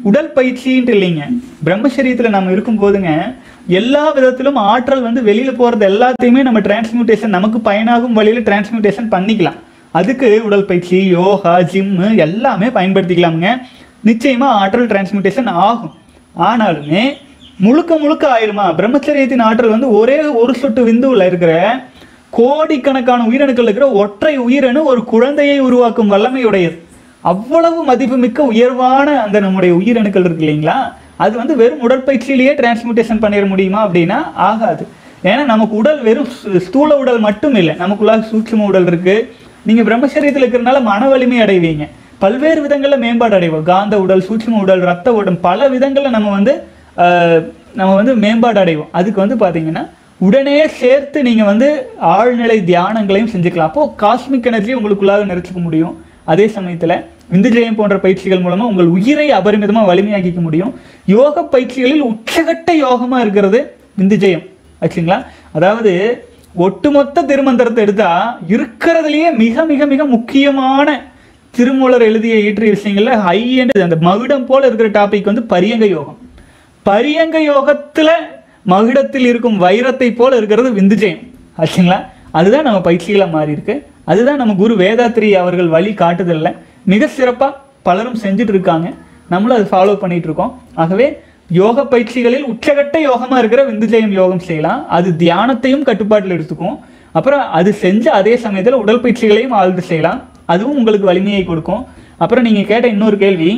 உடல் பயிற்சின்ட்டு இல்லைங்க பிரம்மச்சரியத்தில் நம்ம இருக்கும் போதுங்க எல்லா விதத்திலும் ஆற்றல் வந்து வெளியில போறது எல்லாத்தையுமே நம்ம டிரான்ஸ்மியூட்டேஷன் நமக்கு பயனாகும் வழியில டிரான்ஸ்மியூட்டேஷன் பண்ணிக்கலாம் அதுக்கு உடற்பயிற்சி யோகா ஜிம்மு எல்லாமே பயன்படுத்திக்கலாமுங்க நிச்சயமா ஆற்றல் டிரான்ஸ்மியூட்டேஷன் ஆகும் ஆனாலுமே முழுக்க முழுக்க ஆயிருமா பிரம்மச்சரியத்தின் ஆற்றல் வந்து ஒரே ஒரு சொட்டு விந்துவில் இருக்கிற கோடிக்கணக்கான உயிரணுக்கள் இருக்கிற ஒற்றை உயிரணு ஒரு குழந்தையை உருவாக்கும் வல்லமையுடையது அவ்வளவு மதிப்புமிக்க உயர்வான அந்த நம்முடைய உயிரணுக்கள் இருக்கு இல்லைங்களா அது வந்து வெறும் உடற்பயிற்சியிலேயே டிரான்ஸ்மியூட்டேஷன் பண்ணிட முடியுமா அப்படின்னா ஆகாது ஏன்னா நமக்கு உடல் வெறும் ஸ்தூ- ஸ்தூல உடல் மட்டும் இல்லை நமக்குள்ளாக சூட்சும உடல் இருக்கு நீங்க பிரம்மச்சரியத்தில் இருக்கிறனால மன வலிமை அடைவீங்க பல்வேறு விதங்கள்ல மேம்பாடு அடைவோம் காந்த உடல் சூட்சும உடல் ரத்த உடல் பல விதங்கள்ல நம்ம வந்து ஆஹ், நம்ம வந்து மேம்பாடு அடைவோம் அதுக்கு வந்து பாத்தீங்கன்னா உடனே சேர்த்து நீங்க வந்து ஆழ்நிலை தியானங்களையும் செஞ்சுக்கலாம் அப்போ காஸ்மிக் எனர்ஜி உங்களுக்குள்ளாக நிறைச்சிக்க முடியும் அதே சமயத்துல விந்துஜயம் போன்ற பயிற்சிகள் மூலமா உங்கள் உயிரை அபரிமிதமா வலிமையாக்கிக்க முடியும் யோக பயிற்சிகளில் உச்சகட்ட யோகமா இருக்கிறது விந்துஜயம் ஆச்சுங்களா அதாவது ஒட்டுமொத்த திருமந்திரத்தை எடுத்தா இருக்கிறதுலயே மிக மிக மிக முக்கியமான திருமூலர் எழுதிய இயற்றிய விஷயங்கள்ல ஹை அண்ட் அந்த மகுடம் போல இருக்கிற டாபிக் வந்து பரியங்க யோகம் பரியங்க யோகத்துல மகுடத்தில் இருக்கும் வைரத்தை போல இருக்கிறது விந்துஜயம் ஆச்சுங்களா அதுதான் நம்ம பயிற்சிகளா மாறி இருக்கு அதுதான் நம்ம குரு வேதாத்ரி அவர்கள் வழி காட்டுதல்ல மிக சிறப்பா பலரும் செஞ்சுட்டு இருக்காங்க நம்மளும் அதை ஃபாலோ பண்ணிட்டு இருக்கோம் ஆகவே யோக பயிற்சிகளில் உச்சகட்ட யோகமா இருக்கிற விந்துஜயம் யோகம் செய்யலாம் அது தியானத்தையும் கட்டுப்பாட்டில் எடுத்துக்கும் அப்புறம் அது செஞ்ச அதே சமயத்துல உடல் பயிற்சிகளையும் ஆழ்ந்து செய்யலாம் அதுவும் உங்களுக்கு வலிமையை கொடுக்கும் அப்புறம் நீங்க கேட்ட இன்னொரு கேள்வி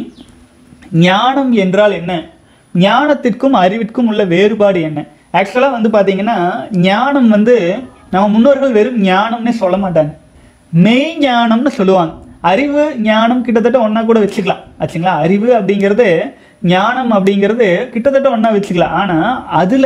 ஞானம் என்றால் என்ன ஞானத்திற்கும் அறிவிற்கும் உள்ள வேறுபாடு என்ன ஆக்சுவலாக வந்து பார்த்தீங்கன்னா ஞானம் வந்து நம்ம முன்னோர்கள் வெறும் ஞானம்னே சொல்ல மாட்டாங்க மெய் ஞானம்னு சொல்லுவாங்க அறிவு ஞானம் கிட்டத்தட்ட ஒன்றா கூட வச்சுக்கலாம் ஆச்சுங்களா அறிவு அப்படிங்கிறது ஞானம் அப்படிங்கிறது கிட்டத்தட்ட ஒன்றா வச்சுக்கலாம் ஆனால் அதில்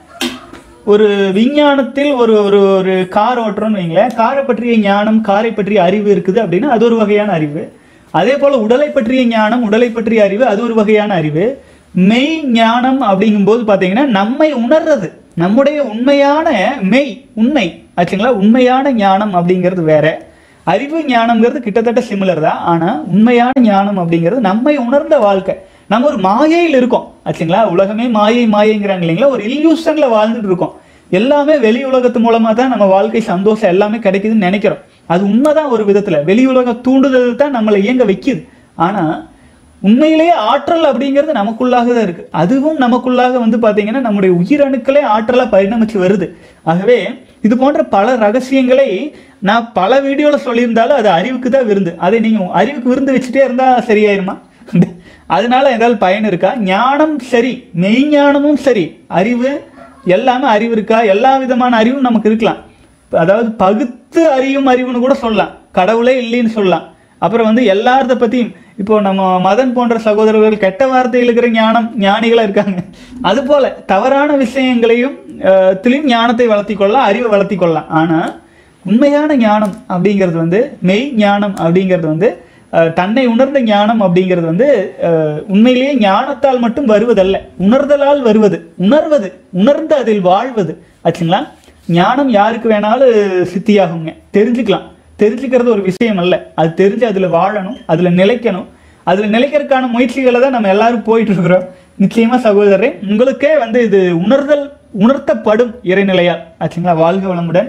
ஒரு விஞ்ஞானத்தில் ஒரு ஒரு ஒரு கார் ஓட்டுறோம்னு வைங்களேன் காரை பற்றிய ஞானம் காரை பற்றிய அறிவு இருக்குது அப்படின்னா அது ஒரு வகையான அறிவு அதே போல உடலை பற்றிய ஞானம் உடலை பற்றிய அறிவு அது ஒரு வகையான அறிவு மெய் ஞானம் அப்படிங்கும்போது பார்த்தீங்கன்னா நம்மை உணர்றது நம்முடைய உண்மையான மெய் உண்மை ஆச்சுங்களா உண்மையான ஞானம் அப்படிங்கிறது வேற அறிவு ஞானம்ங்கிறது கிட்டத்தட்ட சிமிலர் தான் ஆனா உண்மையான ஞானம் அப்படிங்கிறது நம்மை உணர்ந்த வாழ்க்கை நம்ம ஒரு மாயையில் இருக்கோம் ஆச்சுங்களா உலகமே மாயை மாயைங்கிறாங்க இல்லைங்களா ஒரு இல்யூஷன்ல வாழ்ந்துட்டு இருக்கோம் எல்லாமே வெளி உலகத்து மூலமா தான் நம்ம வாழ்க்கை சந்தோஷம் எல்லாமே கிடைக்குதுன்னு நினைக்கிறோம் அது உண்மைதான் ஒரு விதத்துல வெளி உலக தூண்டுதல் தான் நம்மளை இயங்க வைக்குது ஆனா உண்மையிலேயே ஆற்றல் அப்படிங்கிறது நமக்குள்ளாக தான் இருக்கு அதுவும் நமக்குள்ளாக வந்து பாத்தீங்கன்னா நம்முடைய உயிரணுக்களே ஆற்றலா பரிணமிச்சு வருது ஆகவே இது போன்ற பல ரகசியங்களை நான் பல வீடியோல சொல்லியிருந்தாலும் அது அறிவுக்கு தான் விருந்து அதை நீங்க அறிவுக்கு விருந்து வச்சுட்டே இருந்தா சரியாயிருமா அதனால ஏதாவது பயன் இருக்கா ஞானம் சரி மெய்ஞானமும் சரி அறிவு எல்லாமே அறிவு இருக்கா எல்லா விதமான அறிவும் நமக்கு இருக்கலாம் அதாவது பகுத்து அறியும் அறிவுன்னு கூட சொல்லலாம் கடவுளே இல்லைன்னு சொல்லலாம் அப்புறம் வந்து எல்லாரத பத்தியும் இப்போ நம்ம மதன் போன்ற சகோதரர்கள் கெட்ட வார்த்தையில் இருக்கிற ஞானம் ஞானிகளா இருக்காங்க அது போல தவறான விஷயங்களையும் அஹ், திலும் ஞானத்தை வளர்த்தி கொள்ளலாம் அறிவை வளர்த்தி கொள்ளலாம் ஆனா உண்மையான ஞானம் அப்படிங்கிறது வந்து மெய் ஞானம் அப்படிங்கிறது வந்து அஹ், தன்னை உணர்ந்த ஞானம் அப்படிங்கிறது வந்து அஹ், உண்மையிலேயே ஞானத்தால் மட்டும் வருவதல்ல உணர்தலால் வருவது உணர்வது உணர்ந்து அதில் வாழ்வது ஆச்சுங்களா ஞானம் யாருக்கு வேணாலும் சித்தியாகுங்க தெரிஞ்சுக்கலாம் தெரிஞ்சுக்கிறது ஒரு விஷயம் அல்ல அது தெரிஞ்சு அதுல வாழணும் அதுல நிலைக்கணும் அதுல நிலைக்கிறதுக்கான முயற்சிகளை தான் நம்ம எல்லாரும் போயிட்டு இருக்கிறோம் நிச்சயமா சகோதரரே உங்களுக்கே வந்து இது உணர்தல் உணர்த்தப்படும் இறைநிலையால் ஆச்சுங்களா வாழ்க வளமுடன்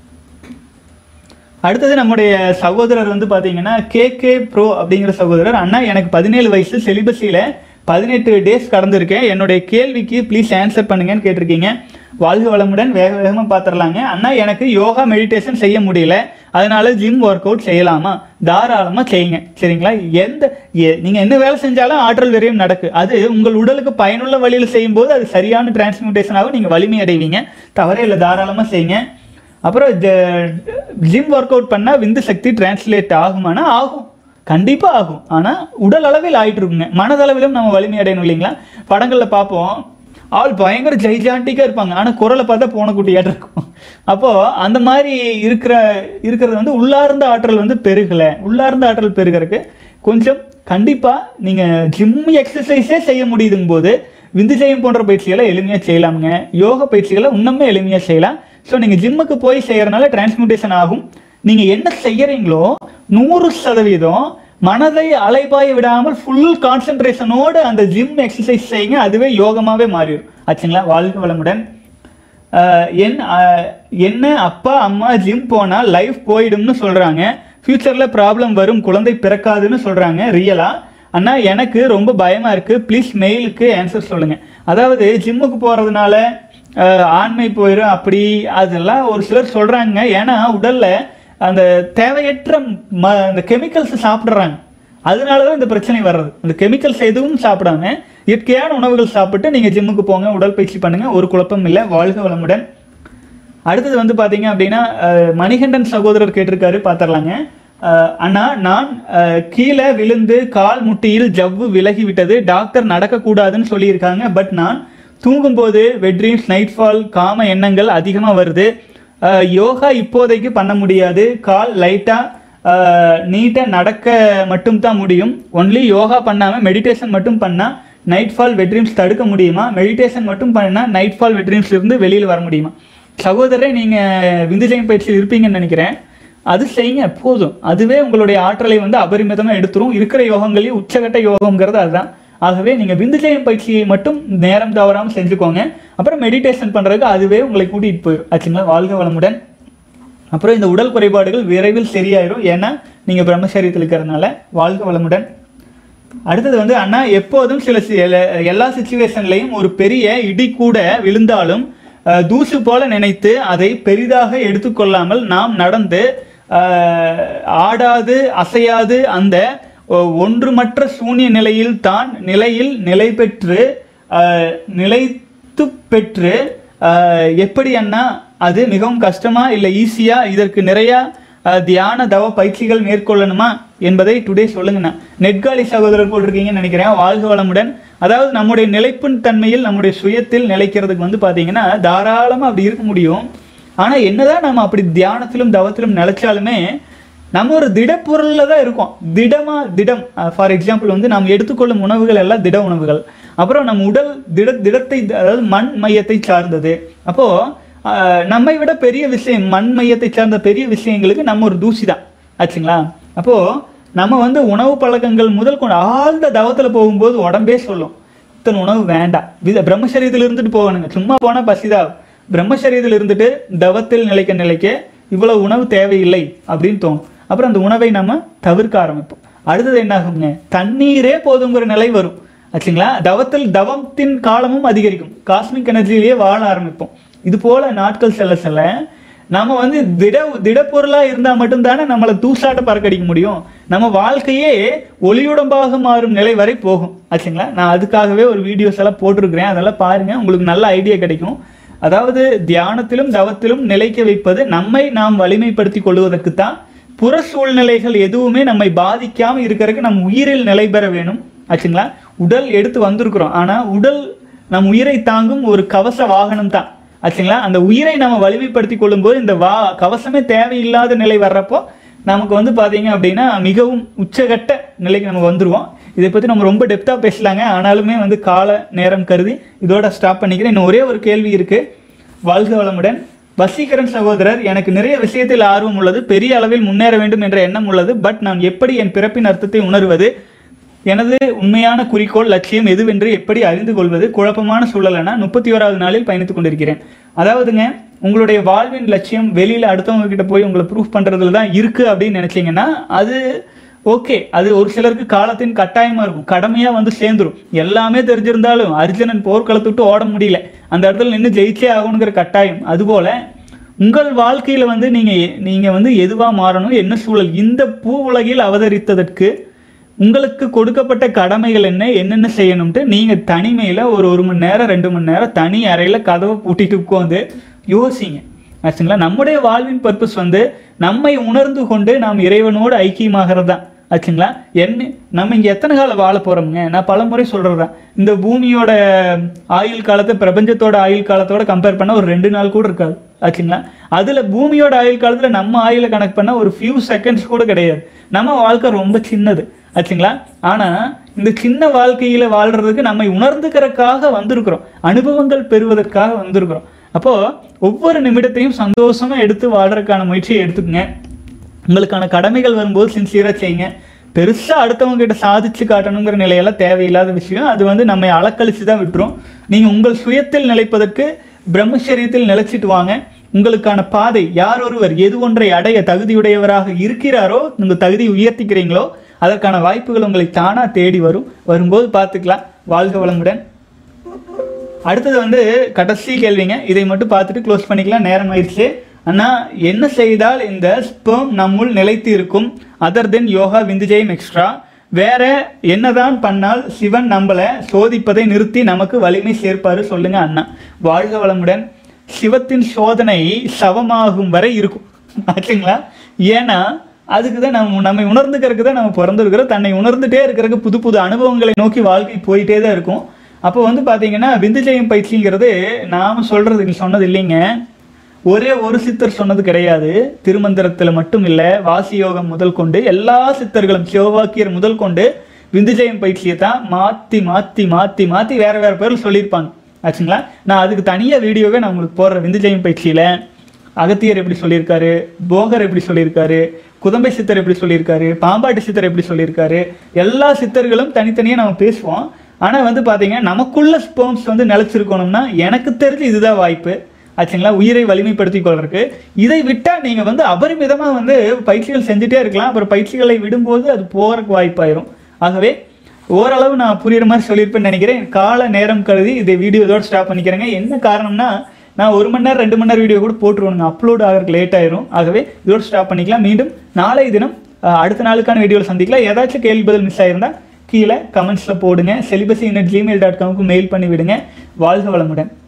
அடுத்தது நம்முடைய சகோதரர் வந்து பாத்தீங்கன்னா கே கே ப்ரோ அப்படிங்கிற சகோதரர் அண்ணா எனக்கு பதினேழு வயசு செலிபஸில் பதினெட்டு டேஸ் கடந்திருக்கேன் என்னுடைய கேள்விக்கு ப்ளீஸ் ஆன்சர் பண்ணுங்கன்னு கேட்டிருக்கீங்க வாழ்க வளமுடன் வேக வேகமாக பார்த்துடலாங்க அண்ணா எனக்கு யோகா மெடிடேஷன் செய்ய முடியல அதனால ஜிம் ஒர்க் அவுட் செய்யலாமா தாராளமாக செய்யுங்க சரிங்களா எந்த எ- நீங்க என்ன வேலை செஞ்சாலும் ஆற்றல் விரயம் நடக்கு அது உங்கள் உடலுக்கு பயனுள்ள வழியில் செய்யும்போது அது சரியான டிரான்ஸ்மியூட்டேஷனாகவும் நீங்கள் வலிமை அடைவீங்க தவறே இல்லை தாராளமாக செய்யுங்க அப்புறம் ஜிம் ஒர்க் அவுட் பண்ணால் விந்து சக்தி டிரான்ஸ்லேட் ஆகுமானா ஆகும் கண்டிப்பாக ஆகும் ஆனால் உடல் அளவில் ஆயிட்டு இருக்குங்க மனதளவிலும் நம்ம வலிமை அடையணும் இல்லைங்களா படங்களில் பார்ப்போம் ஆள் பயங்கர ஜெய்ஜாண்டிக்காக இருப்பாங்க ஆனால் குரலை பார்த்தா போன குட்டியாட்டு இருக்கும் அப்போது அந்த மாதிரி இருக்கிற இருக்கிறது வந்து உள்ளார்ந்த ஆற்றல் வந்து பெருகலை உள்ளார்ந்த ஆற்றல் பெருகிறதுக்கு கொஞ்சம் கண்டிப்பாக நீங்கள் ஜிம் எக்ஸசைஸே செய்ய முடியுதுங்க போது விந்துஜயம் போன்ற பயிற்சிகளை எளிமையாக செய்யலாமுங்க யோக பயிற்சிகளை இன்னுமே எளிமையாக செய்யலாம் ஸோ நீங்கள் ஜிம்முக்கு போய் செய்யறதுனால டிரான்ஸ்மியூட்டேஷன் ஆகும் நீங்கள் என்ன செய்யறீங்களோ நூறு சதவீதம் மனதை அலைபாய விடாமல் ஃபுல் கான்சென்ட்ரேஷனோடு அந்த ஜிம் எக்ஸசைஸ் செய்யுங்க அதுவே யோகமாவே மாறிடும் ஆச்சுங்களா வாழ்க வளமுடன் ஆஹ் என் ஆஹ் என்ன அப்பா அம்மா ஜிம் போனால் லைஃப் போயிடும்னு சொல்கிறாங்க ஃப்யூச்சரில் ப்ராப்ளம் வரும் குழந்தை பிறக்காதுன்னு சொல்கிறாங்க ரியலா அண்ணா எனக்கு ரொம்ப பயமாக இருக்குது ப்ளீஸ் மெயிலுக்கு ஆன்சர் சொல்லுங்கள் அதாவது ஜிம்முக்கு போகிறதுனால ஆண்மை போயிடும் அப்படி அதெல்லாம் ஒரு சிலர் சொல்கிறாங்க ஏன்னா உடலில் அந்த தேவையற்ற ம அந்த கெமிக்கல்ஸ் சாப்பிட்றாங்க அதனால தான் இந்த பிரச்சனை வர்றது இந்த கெமிக்கல்ஸ் எதுவும் சாப்பிடாம இயற்கையான உணவுகள் சாப்பிட்டு நீங்கள் ஜிம்முக்கு போங்க உடற்பயிற்சி பண்ணுங்க ஒரு குழப்பம் இல்லை வாழ்க வளமுடன் அடுத்தது வந்து பார்த்தீங்க அப்படின்னா அஹ், மணிகண்டன் சகோதரர் கேட்டிருக்காரு பார்த்துடலாங்க அஹ், அண்ணா நான் அஹ், கீழே விழுந்து கால் முட்டியில் ஜவ்வு விலகி விட்டது டாக்டர் நடக்கக்கூடாதுன்னு சொல்லியிருக்காங்க பட் நான் தூங்கும்போது வெட்ரீம்ஸ் நைட் ஃபால் காம எண்ணங்கள் அதிகமாக வருது அஹ், யோகா இப்போதைக்கு பண்ண முடியாது கால் லைட்டாக நீட்டாக நடக்க மட்டும் தான் முடியும் ஒன்லி யோகா பண்ணாமல் மெடிடேஷன் மட்டும் பண்ணால் நைட் ஃபால் வெட்ரீம்ஸ் தடுக்க முடியுமா மெடிடேஷன் மட்டும் பண்ணால் நைட் ஃபால் வெட்ரீம்ஸ் இருந்து வெளியில் வர முடியுமா சகோதரரை நீங்கள் விந்துஜயம் பயிற்சியில் இருப்பீங்கன்னு நினைக்கிறேன் அது செய்யுங்க போதும் அதுவே உங்களுடைய ஆற்றலை வந்து அபரிமிதமாக எடுத்துரும் இருக்கிற யோகங்களையும் உச்சகட்ட யோகங்கிறது அதுதான் ஆகவே நீங்கள் விந்துஜயம் பயிற்சியை மட்டும் நேரம் தவறாமல் செஞ்சுக்கோங்க அப்புறம் மெடிடேஷன் பண்ணுறதுக்கு அதுவே உங்களை கூட்டிகிட்டு போயிடும் ஆச்சுங்களா வாழ்க வளமுடன் அப்புறம் இந்த உடல் குறைபாடுகள் விரைவில் சரியாயிரும் ஏன்னா நீங்கள் பிரம்மச்சரியத்தில் இருக்கிறதுனால வாழ்க வளமுடன் அடுத்தது வந்து அண்ணா எப்போதும் சில சி- எல்லா- எல்லா சுச்சுவேஷன்லையும் ஒரு பெரிய இடி கூட விழுந்தாலும் அஹ், தூசு போல நினைத்து அதை பெரிதாக எடுத்துக்கொள்ளாமல் நாம் நடந்து அஹ், ஆடாது அசையாது அந்த ஒ- ஒன்றுமற்ற சூன்ய நிலையில் தான் நிலையில் நிலை பெற்று அஹ், நிலைத்து பெற்று அஹ், எப்படி அண்ணா அது மிகவும் கஷ்டமா இல்லை ஈஸியா இதற்கு நிறைய அஹ், தியான தவ பயிற்சிகள் மேற்கொள்ளணுமா என்பதை டுடே சொல்லுங்கண்ணா நெட்காலி சகோதரர் போட்டிருக்கீங்கன்னு நினைக்கிறேன் வாழ்க வளமுடன் அதாவது நம்முடைய நிலைப்பின் தன்மையில் நம்முடைய சுயத்தில் நிலைக்கிறதுக்கு வந்து பார்த்தீங்கன்னா தாராளமாக அப்படி இருக்க முடியும் ஆனால் என்னதான் நம்ம அப்படி தியானத்திலும் தவத்திலும் நிலைச்சாலுமே நம்ம ஒரு திடப்பொருளில் தான் இருக்கோம் திடமா திடம் ஃபார் எக்ஸாம்பிள் வந்து நாம் எடுத்துக்கொள்ளும் உணவுகள் எல்லாம் திட உணவுகள் அப்புறம் நம்ம உடல் திட திடத்தை அதாவது மண் மையத்தை சார்ந்தது அப்போ ஆஹ், நம்மை விட பெரிய விஷயம் மண் மையத்தை சார்ந்த பெரிய விஷயங்களுக்கு நம்ம ஒரு தூசி தான் ஆச்சுங்களா அப்போ நம்ம வந்து உணவு பழக்கங்கள் முதல் கொண்டு ஆழ்ந்த தவத்துல போகும்போது உடம்பே சொல்லும் இத்தனை உணவு வேண்டாம் வித பிரம்மச்சரியத்தில் இருந்துட்டு போகணுங்க சும்மா போனால் பசிதான் பிரம்மச்சரியத்தில் இருந்துட்டு தவத்தில் நிலைக்க நிலைக்க இவ்வளவு உணவு தேவையில்லை அப்படின்னு தோணும் அப்புறம் அந்த உணவை நம்ம தவிர்க்க ஆரம்பிப்போம் அடுத்தது என்ன ஆகுங்க தண்ணீரே போதுங்கிற நிலை வரும் ஆச்சுங்களா தவத்தில் தவத்தின் காலமும் அதிகரிக்கும் காஸ்மிக் எனர்ஜிலேயே வாழ ஆரம்பிப்போம் இது போல நாட்கள் செல்ல செல்ல நம்ம வந்து திட திடப்பொருளா இருந்தா மட்டும்தானே நம்மளை தூசாட்ட பறக்கடிக்க முடியும் நம்ம வாழ்க்கையே ஒளியுடம்பாக மாறும் நிலை வரை போகும் ஆச்சுங்களா நான் அதுக்காகவே ஒரு வீடியோஸ் எல்லாம் போட்டிருக்கிறேன் அதெல்லாம் பாருங்க உங்களுக்கு நல்ல ஐடியா கிடைக்கும் அதாவது தியானத்திலும் தவத்திலும் நிலைக்க வைப்பது நம்மை நாம் வலிமைப்படுத்தி கொள்வதற்கு தான் புற சூழ்நிலைகள் எதுவுமே நம்மை பாதிக்காம இருக்கிறதுக்கு நம் உயிரில் நிலை பெற வேணும் ஆச்சுங்களா உடல் எடுத்து வந்திருக்கிறோம் ஆனா உடல் நம் உயிரை தாங்கும் ஒரு கவச வாகனம் தான் ஆச்சுங்களா அந்த உயிரை நம்ம வலிமைப்படுத்தி கொள்ளும்போது இந்த வா கவசமே தேவையில்லாத நிலை வர்றப்போ நமக்கு வந்து பார்த்தீங்க அப்படின்னா மிகவும் உச்சகட்ட நிலைக்கு நம்ம வந்துருவோம் இதை பற்றி நம்ம ரொம்ப டெப்த்தாக பேசலாங்க ஆனாலுமே வந்து கால நேரம் கருதி இதோட ஸ்டாப் பண்ணிக்கிறேன் இன்னும் ஒரே ஒரு கேள்வி இருக்கு வாழ்க வளமுடன் வசீகரன் சகோதரர் எனக்கு நிறைய விஷயத்தில் ஆர்வம் உள்ளது பெரிய அளவில் முன்னேற வேண்டும் என்ற எண்ணம் உள்ளது பட் நான் எப்படி என் பிறப்பின் அர்த்தத்தை உணர்வது எனது உண்மையான குறிக்கோள் லட்சியம் எதுவென்று எப்படி அறிந்து கொள்வது குழப்பமான சூழலென முப்பத்தி ஓராவது நாளில் பயணித்துக் கொண்டிருக்கிறேன் அதாவதுங்க உங்களுடைய வாழ்வின் லட்சியம் வெளியில அடுத்தவங்க கிட்ட போய் உங்களை ப்ரூஃப் பண்றதுல தான் இருக்கு அப்படின்னு நினைச்சீங்கன்னா அது ஓகே அது ஒரு சிலருக்கு காலத்தின் கட்டாயமா இருக்கும் கடமையா வந்து சேர்ந்துரும் எல்லாமே தெரிஞ்சிருந்தாலும் அர்ஜுனன் போர்க்களத்தை விட்டு ஓட முடியல அந்த இடத்துல நின்று ஜெயிச்சே ஆகணுங்கிற கட்டாயம் அதுபோல உங்கள் வாழ்க்கையில வந்து நீங்க நீங்க வந்து எதுவா மாறணும் என்ன சூழல் இந்த பூ உலகில் அவதரித்ததற்கு உங்களுக்கு கொடுக்கப்பட்ட கடமைகள் என்ன என்னென்ன செய்யணும்ட்டு நீங்க தனிமையில ஒரு ஒரு மணி நேரம் ரெண்டு மணி நேரம் தனி அறையில கதவை பூட்டிட்டு உட்காந்து யோசிங்க ஆச்சுங்களா நம்முடைய வாழ்வின் பர்பஸ் வந்து நம்மை உணர்ந்து கொண்டு நாம் இறைவனோடு ஐக்கியமாகிறது தான் ஆச்சுங்களா என்ன நம்ம இங்க எத்தனை காலம் வாழ போறோம்ங்க நான் பலமுறை சொல்றேன் இந்த பூமியோட ஆயுள் காலத்தை பிரபஞ்சத்தோட ஆயுள் காலத்தோட கம்பேர் பண்ண ஒரு ரெண்டு நாள் கூட இருக்காது ஆச்சுங்களா அதுல பூமியோட ஆயுள் காலத்துல நம்ம ஆயுளை கணக்கு பண்ண ஒரு ஃபியூ செகண்ட்ஸ் கூட கிடையாது நம்ம வாழ்க்கை ரொம்ப சின்னது ஆச்சுங்களா ஆனா இந்த சின்ன வாழ்க்கையில வாழ்றதுக்கு நம்மை உணர்ந்துக்கிறதுக்காக வந்திருக்கிறோம் அனுபவங்கள் பெறுவதற்காக வந்திருக்கிறோம் அப்போ ஒவ்வொரு நிமிடத்தையும் சந்தோஷமா எடுத்து வாழ்றதுக்கான முயற்சியை எடுத்துக்கங்க உங்களுக்கான கடமைகள் வரும்போது சின்சியராக செய்யுங்க பெருசாக அடுத்தவங்க கிட்ட சாதிச்சு காட்டணுங்கிற நிலையெல்லாம் தேவையில்லாத விஷயம் அது வந்து நம்மை அளக்களிச்சு தான் விட்டுரும் நீங்கள் உங்கள் சுயத்தில் நிலைப்பதற்கு பிரம்மச்சரியத்தில் நிலைச்சிட்டு வாங்க உங்களுக்கான பாதை யார் ஒருவர் எது ஒன்றை அடைய தகுதியுடையவராக இருக்கிறாரோ உங்கள் தகுதி உயர்த்திக்கிறீங்களோ அதற்கான வாய்ப்புகள் உங்களை தானாக தேடி வரும் வரும்போது பார்த்துக்கலாம் வாழ்க வளமுடன் அடுத்தது வந்து கடைசி கேள்விங்க இதை மட்டும் பார்த்துட்டு க்ளோஸ் பண்ணிக்கலாம் நேரம் ஆயிடுச்சு அண்ணா என்ன செய்தால் இந்த ஸ்பெர்ம் நம்முள் நிலைத்து இருக்கும் அதர் தென் யோகா விந்துஜெயம் எக்ஸ்ட்ரா வேற என்னதான் பண்ணால் சிவன் நம்மளை சோதிப்பதை நிறுத்தி நமக்கு வலிமை சேர்ப்பாரு சொல்லுங்க அண்ணா வாழ்க வளமுடன் சிவத்தின் சோதனை சவமாகும் வரை இருக்கும் ஆச்சுங்களா ஏன்னா அதுக்கு தான் நம்ம நம்மை உணர்ந்துக்கிறதுக்கு தான் நம்ம பிறந்திருக்கிறோம் தன்னை உணர்ந்துட்டே இருக்கிறதுக்கு புது புது அனுபவங்களை நோக்கி வாழ்க்கை போயிட்டே தான் இருக்கும் அப்போ வந்து பார்த்தீங்கன்னா விந்துஜெயம் பயிற்சிங்கிறது நாம் சொல்கிறது சொன்னது இல்லைங்க ஒரே ஒரு சித்தர் சொன்னது கிடையாது திருமந்திரத்தில் மட்டும் இல்லை வாசி யோகம் முதல் கொண்டு எல்லா சித்தர்களும் சிவவாக்கியர் முதல் கொண்டு விந்துஜெயம் பயிற்சியை தான் மாற்றி மாற்றி மாற்றி மாற்றி வேற வேற பேரில் சொல்லியிருப்பாங்க ஆச்சுங்களா நான் அதுக்கு தனியாக வீடியோவே நான் உங்களுக்கு போடுறேன் விந்துஜெயம் பயிற்சியில் அகத்தியர் எப்படி சொல்லியிருக்காரு போகர் எப்படி சொல்லியிருக்காரு குதம்பை சித்தர் எப்படி சொல்லியிருக்காரு பாம்பாட்டி சித்தர் எப்படி சொல்லியிருக்காரு எல்லா சித்தர்களும் தனித்தனியாக நம்ம பேசுவோம் ஆனால் வந்து பார்த்தீங்கன்னா நமக்குள்ள ஸ்போம்ஸ் வந்து நிலச்சிருக்கணும்னா எனக்கு தெரிஞ்சு இதுதான் வாய்ப்பு ஆச்சுங்களா உயிரை வலிமைப்படுத்தி கொள்றதுக்கு இதை விட்டால் நீங்கள் வந்து அபரிமிதமாக வந்து பயிற்சிகள் செஞ்சுட்டே இருக்கலாம் அப்புறம் பயிற்சிகளை விடும்போது அது போகிறதுக்கு வாய்ப்பாயிரும் ஆகவே ஓரளவு நான் புரியுற மாதிரி சொல்லியிருப்பேன்னு நினைக்கிறேன் கால நேரம் கருதி இதை வீடியோ இதோட ஸ்டாப் பண்ணிக்கிறேங்க என்ன காரணம்னா நான் ஒரு மணி நேரம் ரெண்டு மணி நேரம் வீடியோ கூட போட்டுருவேனுங்க அப்லோட் ஆகிறதுக்கு லேட் ஆயிரும் ஆகவே இதோட ஸ்டாப் பண்ணிக்கலாம் மீண்டும் நாளை தினம் அஹ், அடுத்த நாளுக்கான வீடியோவில் சந்திக்கலாம் ஏதாச்சும் கேள்வி பதில் மிஸ் ஆயிருந்தா கீழே கமெண்ட்ஸில் போடுங்க செலிபஸி இன் ஜிமெயில் டாட் காமுக்கு மெயில் பண்ணி விடுங்க வாழ்க வளமுடன்